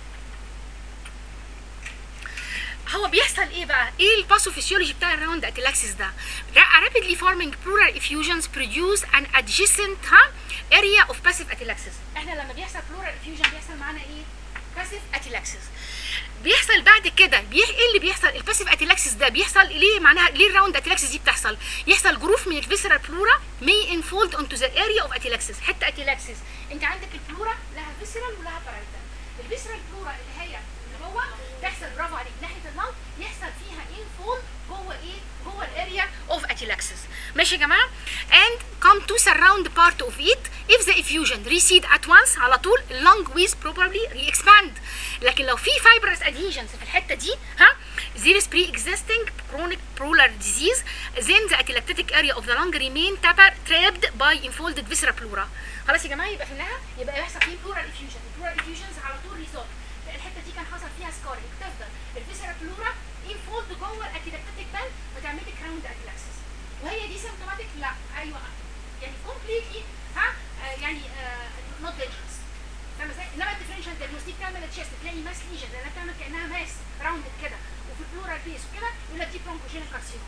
S1: هو بيحصل ايه بقى؟ ايه الباثوفيسيولوجي بتاع الراوند اتلاكسيس ده؟ rapidly forming pleural effusions produce an adjacent ها area of passive atelectasis. احنا لما بيحصل pleural effusion بيحصل معانا ايه؟ passive atelectasis. بيحصل بعد كده بيح... ايه اللي بيحصل الباسيف اتيلاكسيس ده بيحصل ليه معناها ليه الراوند اتيلاكسيس دي بتحصل يحصل جروف من الفيسرال بلورا may enfold onto the area of atelectasis حته اتيلاكسيس انت عندك البلورا لها فيسرال ولها بارايتال الفيسرال بلورا اللي هي اللي جوه تحصل برافو عليك ناحيه اللنج يحصل فيها انفول جوه ايه جوه الاريا اوف اتيلاكسيس ماشي يا جماعه and come to surround part of it if the effusion recede at once على طول lung with probably re-expand لكن لو في fibrous adhesions في الحته دي ها there is pre-existing chronic pleural disease then the atelectatic area of the lung remain trapped by enfolded visceral pleura خلاص يا جماعه يبقى فهمناها يبقى يحصل فيه pleural effusion pleural effusions على طول resolve الحته دي كان حصل فيها سكارينج تفضل الفيسرال بلورا انفولد جوه الاتيلاكتيك باند وتعمل لك راوند اتلاكسس وهي دي سيمتوماتيك لا ايوه يعني كومبليتلي ها آه يعني نوت دينجرس فاهمه ازاي؟ انما الديفرنشال ديagnostic تعمل تشيست تلاقي ماس ليجن لانها بتعمل كانها ماس راوندد كده وفي البلورال بيس وكده يقول لك دي برونكوجينيك كارسينوما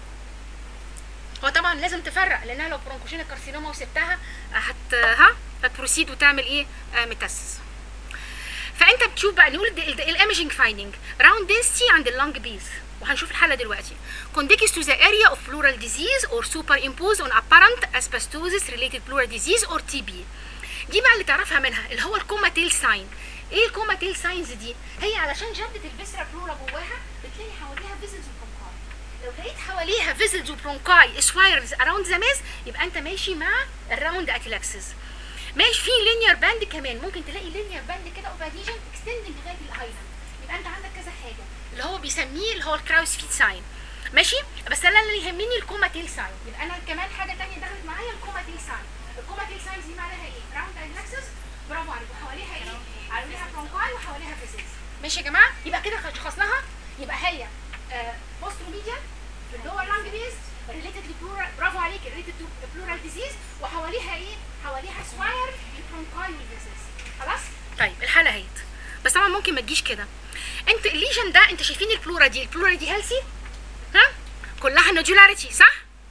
S1: هو طبعا لازم تفرق لانها لو برونكوجينيك كارسينوما وسبتها هت ها هتبروسيد وتعمل ايه؟ آه ميتاسيس فانت بتشوف بقى نقول الايمجنج فايندنج راوند density عند اللونج بيز وهنشوف الحاله دلوقتي conditions to the area of pleural disease or superimpose on apparent asbestosis related pleural disease or TB دي بقى اللي تعرفها منها اللي هو الكوماتيل ساين ايه الكوماتيل ساينز دي هي علشان جدة الفيسرا بلورا جواها بتلاقي حواليها فيزلز وبرونكاي لو لقيت حواليها فيزلز وبرونكاي سوايرز اراوند ذا ميز يبقى انت ماشي مع الراوند اتيلاكسس ماشي في لينير باند كمان ممكن تلاقي لينير باند كده اوف اديجن اكستندنج لغايه الهايلاند يبقى انت عندك كذا حاجه اللي هو بيسميه اللي هو الكراوس فيت ساين ماشي بس انا اللي يهمني الكوماتيل ساين يبقى انا كمان حاجه ثانيه دخلت معايا الكوماتيل ساين الكوماتيل ساين دي معناها ايه راوند ادلاكسس برافو عليك وحواليها ايه حواليها برونكاي وحواليها فيزيز ماشي يا جماعه يبقى كده شخصناها يبقى هي بوسترو ميديا في اللور لانج بيز ريليتد لبلورال برافو عليك ريليتد تو بلورال ديزيز وحواليها ايه حواليها سواير البرونكاي والفيزيز خلاص طيب الحاله اهيت بس طبعا ممكن ما تجيش كده انت الليجن ده انت شايفين البلورا دي البلورا دي هيلثي ها كلها نودولاريتي صح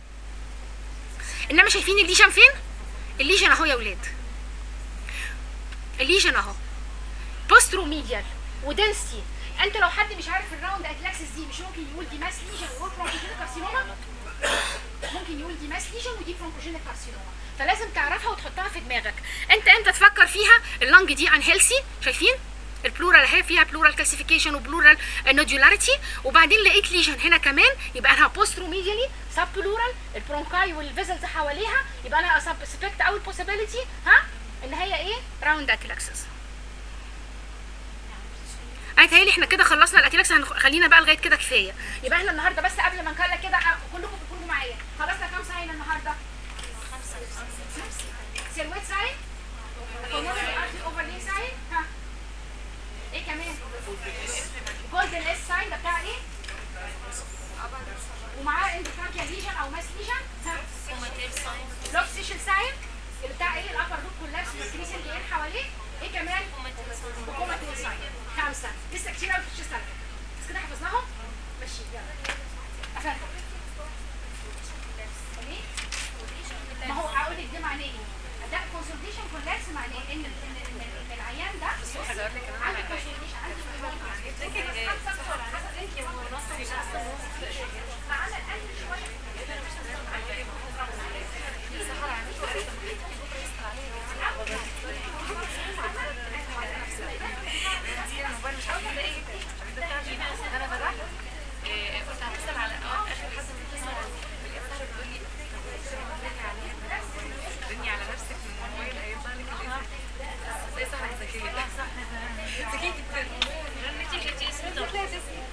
S1: انما شايفين الليجن فين الليجن اهو يا ولاد الليجن اهو بوسترو ميديال ودنسيتي انت لو حد مش عارف الراوند اتلاكسس دي مش ممكن يقول دي ماس ليجن ويقول برونكوجينيك كارسينوما ممكن يقول دي ماس ليجن ودي برونكوجينيك كارسينوما فلازم تعرفها وتحطها في دماغك انت انت تفكر فيها اللنج دي ان هيلثي شايفين البلورال اهي فيها بلورال كالسيفيكيشن وبلورال نودولاريتي وبعدين لقيت ليجن هنا كمان يبقى انا بوسترو ميديالي سب بلورال البرونكاي والفيزلز حواليها يبقى انا سسبكت او البوسيبيليتي ها ان هي ايه راوند اتلاكسس انا تهيألي احنا كده خلصنا الاتلاكس خلينا بقى لغايه كده كفايه يبقى احنا النهارده بس قبل ما نكلم كده كلكم تكونوا معايا خلصنا كام ساين النهارده؟ سيلويت ساين pulmonary artery overlay ساين ها ايه كمان؟ جولدن اس ساين ده بتاع ايه؟ ومعاه اندوكارديا ليجن او ماس ليجن ها لوك سيشن ساين اللي بتاع ايه؟ الابر لوب كولابس والكريسن اللي حواليه ايه كمان؟ وكوماتيل ساين خمسه لسه كتير قوي في الشيست بس كده حفظناهم؟ ماشي يلا قفلت معناه ايه؟ ده كونسولتيشن كولابس معناه ان ان ان إن العيان ده عنده كونسولتيشن عنده فعمل قلب شويه
S2: انا فتحت إيه، كنت هتصل على اه اخر حد متصل على الاسئله بتقول لي رني على نفسك من الموبايل هيطلع لك الاسم ازاي صح ذكيه ذكيه جدا رنتي لقيتي اسمي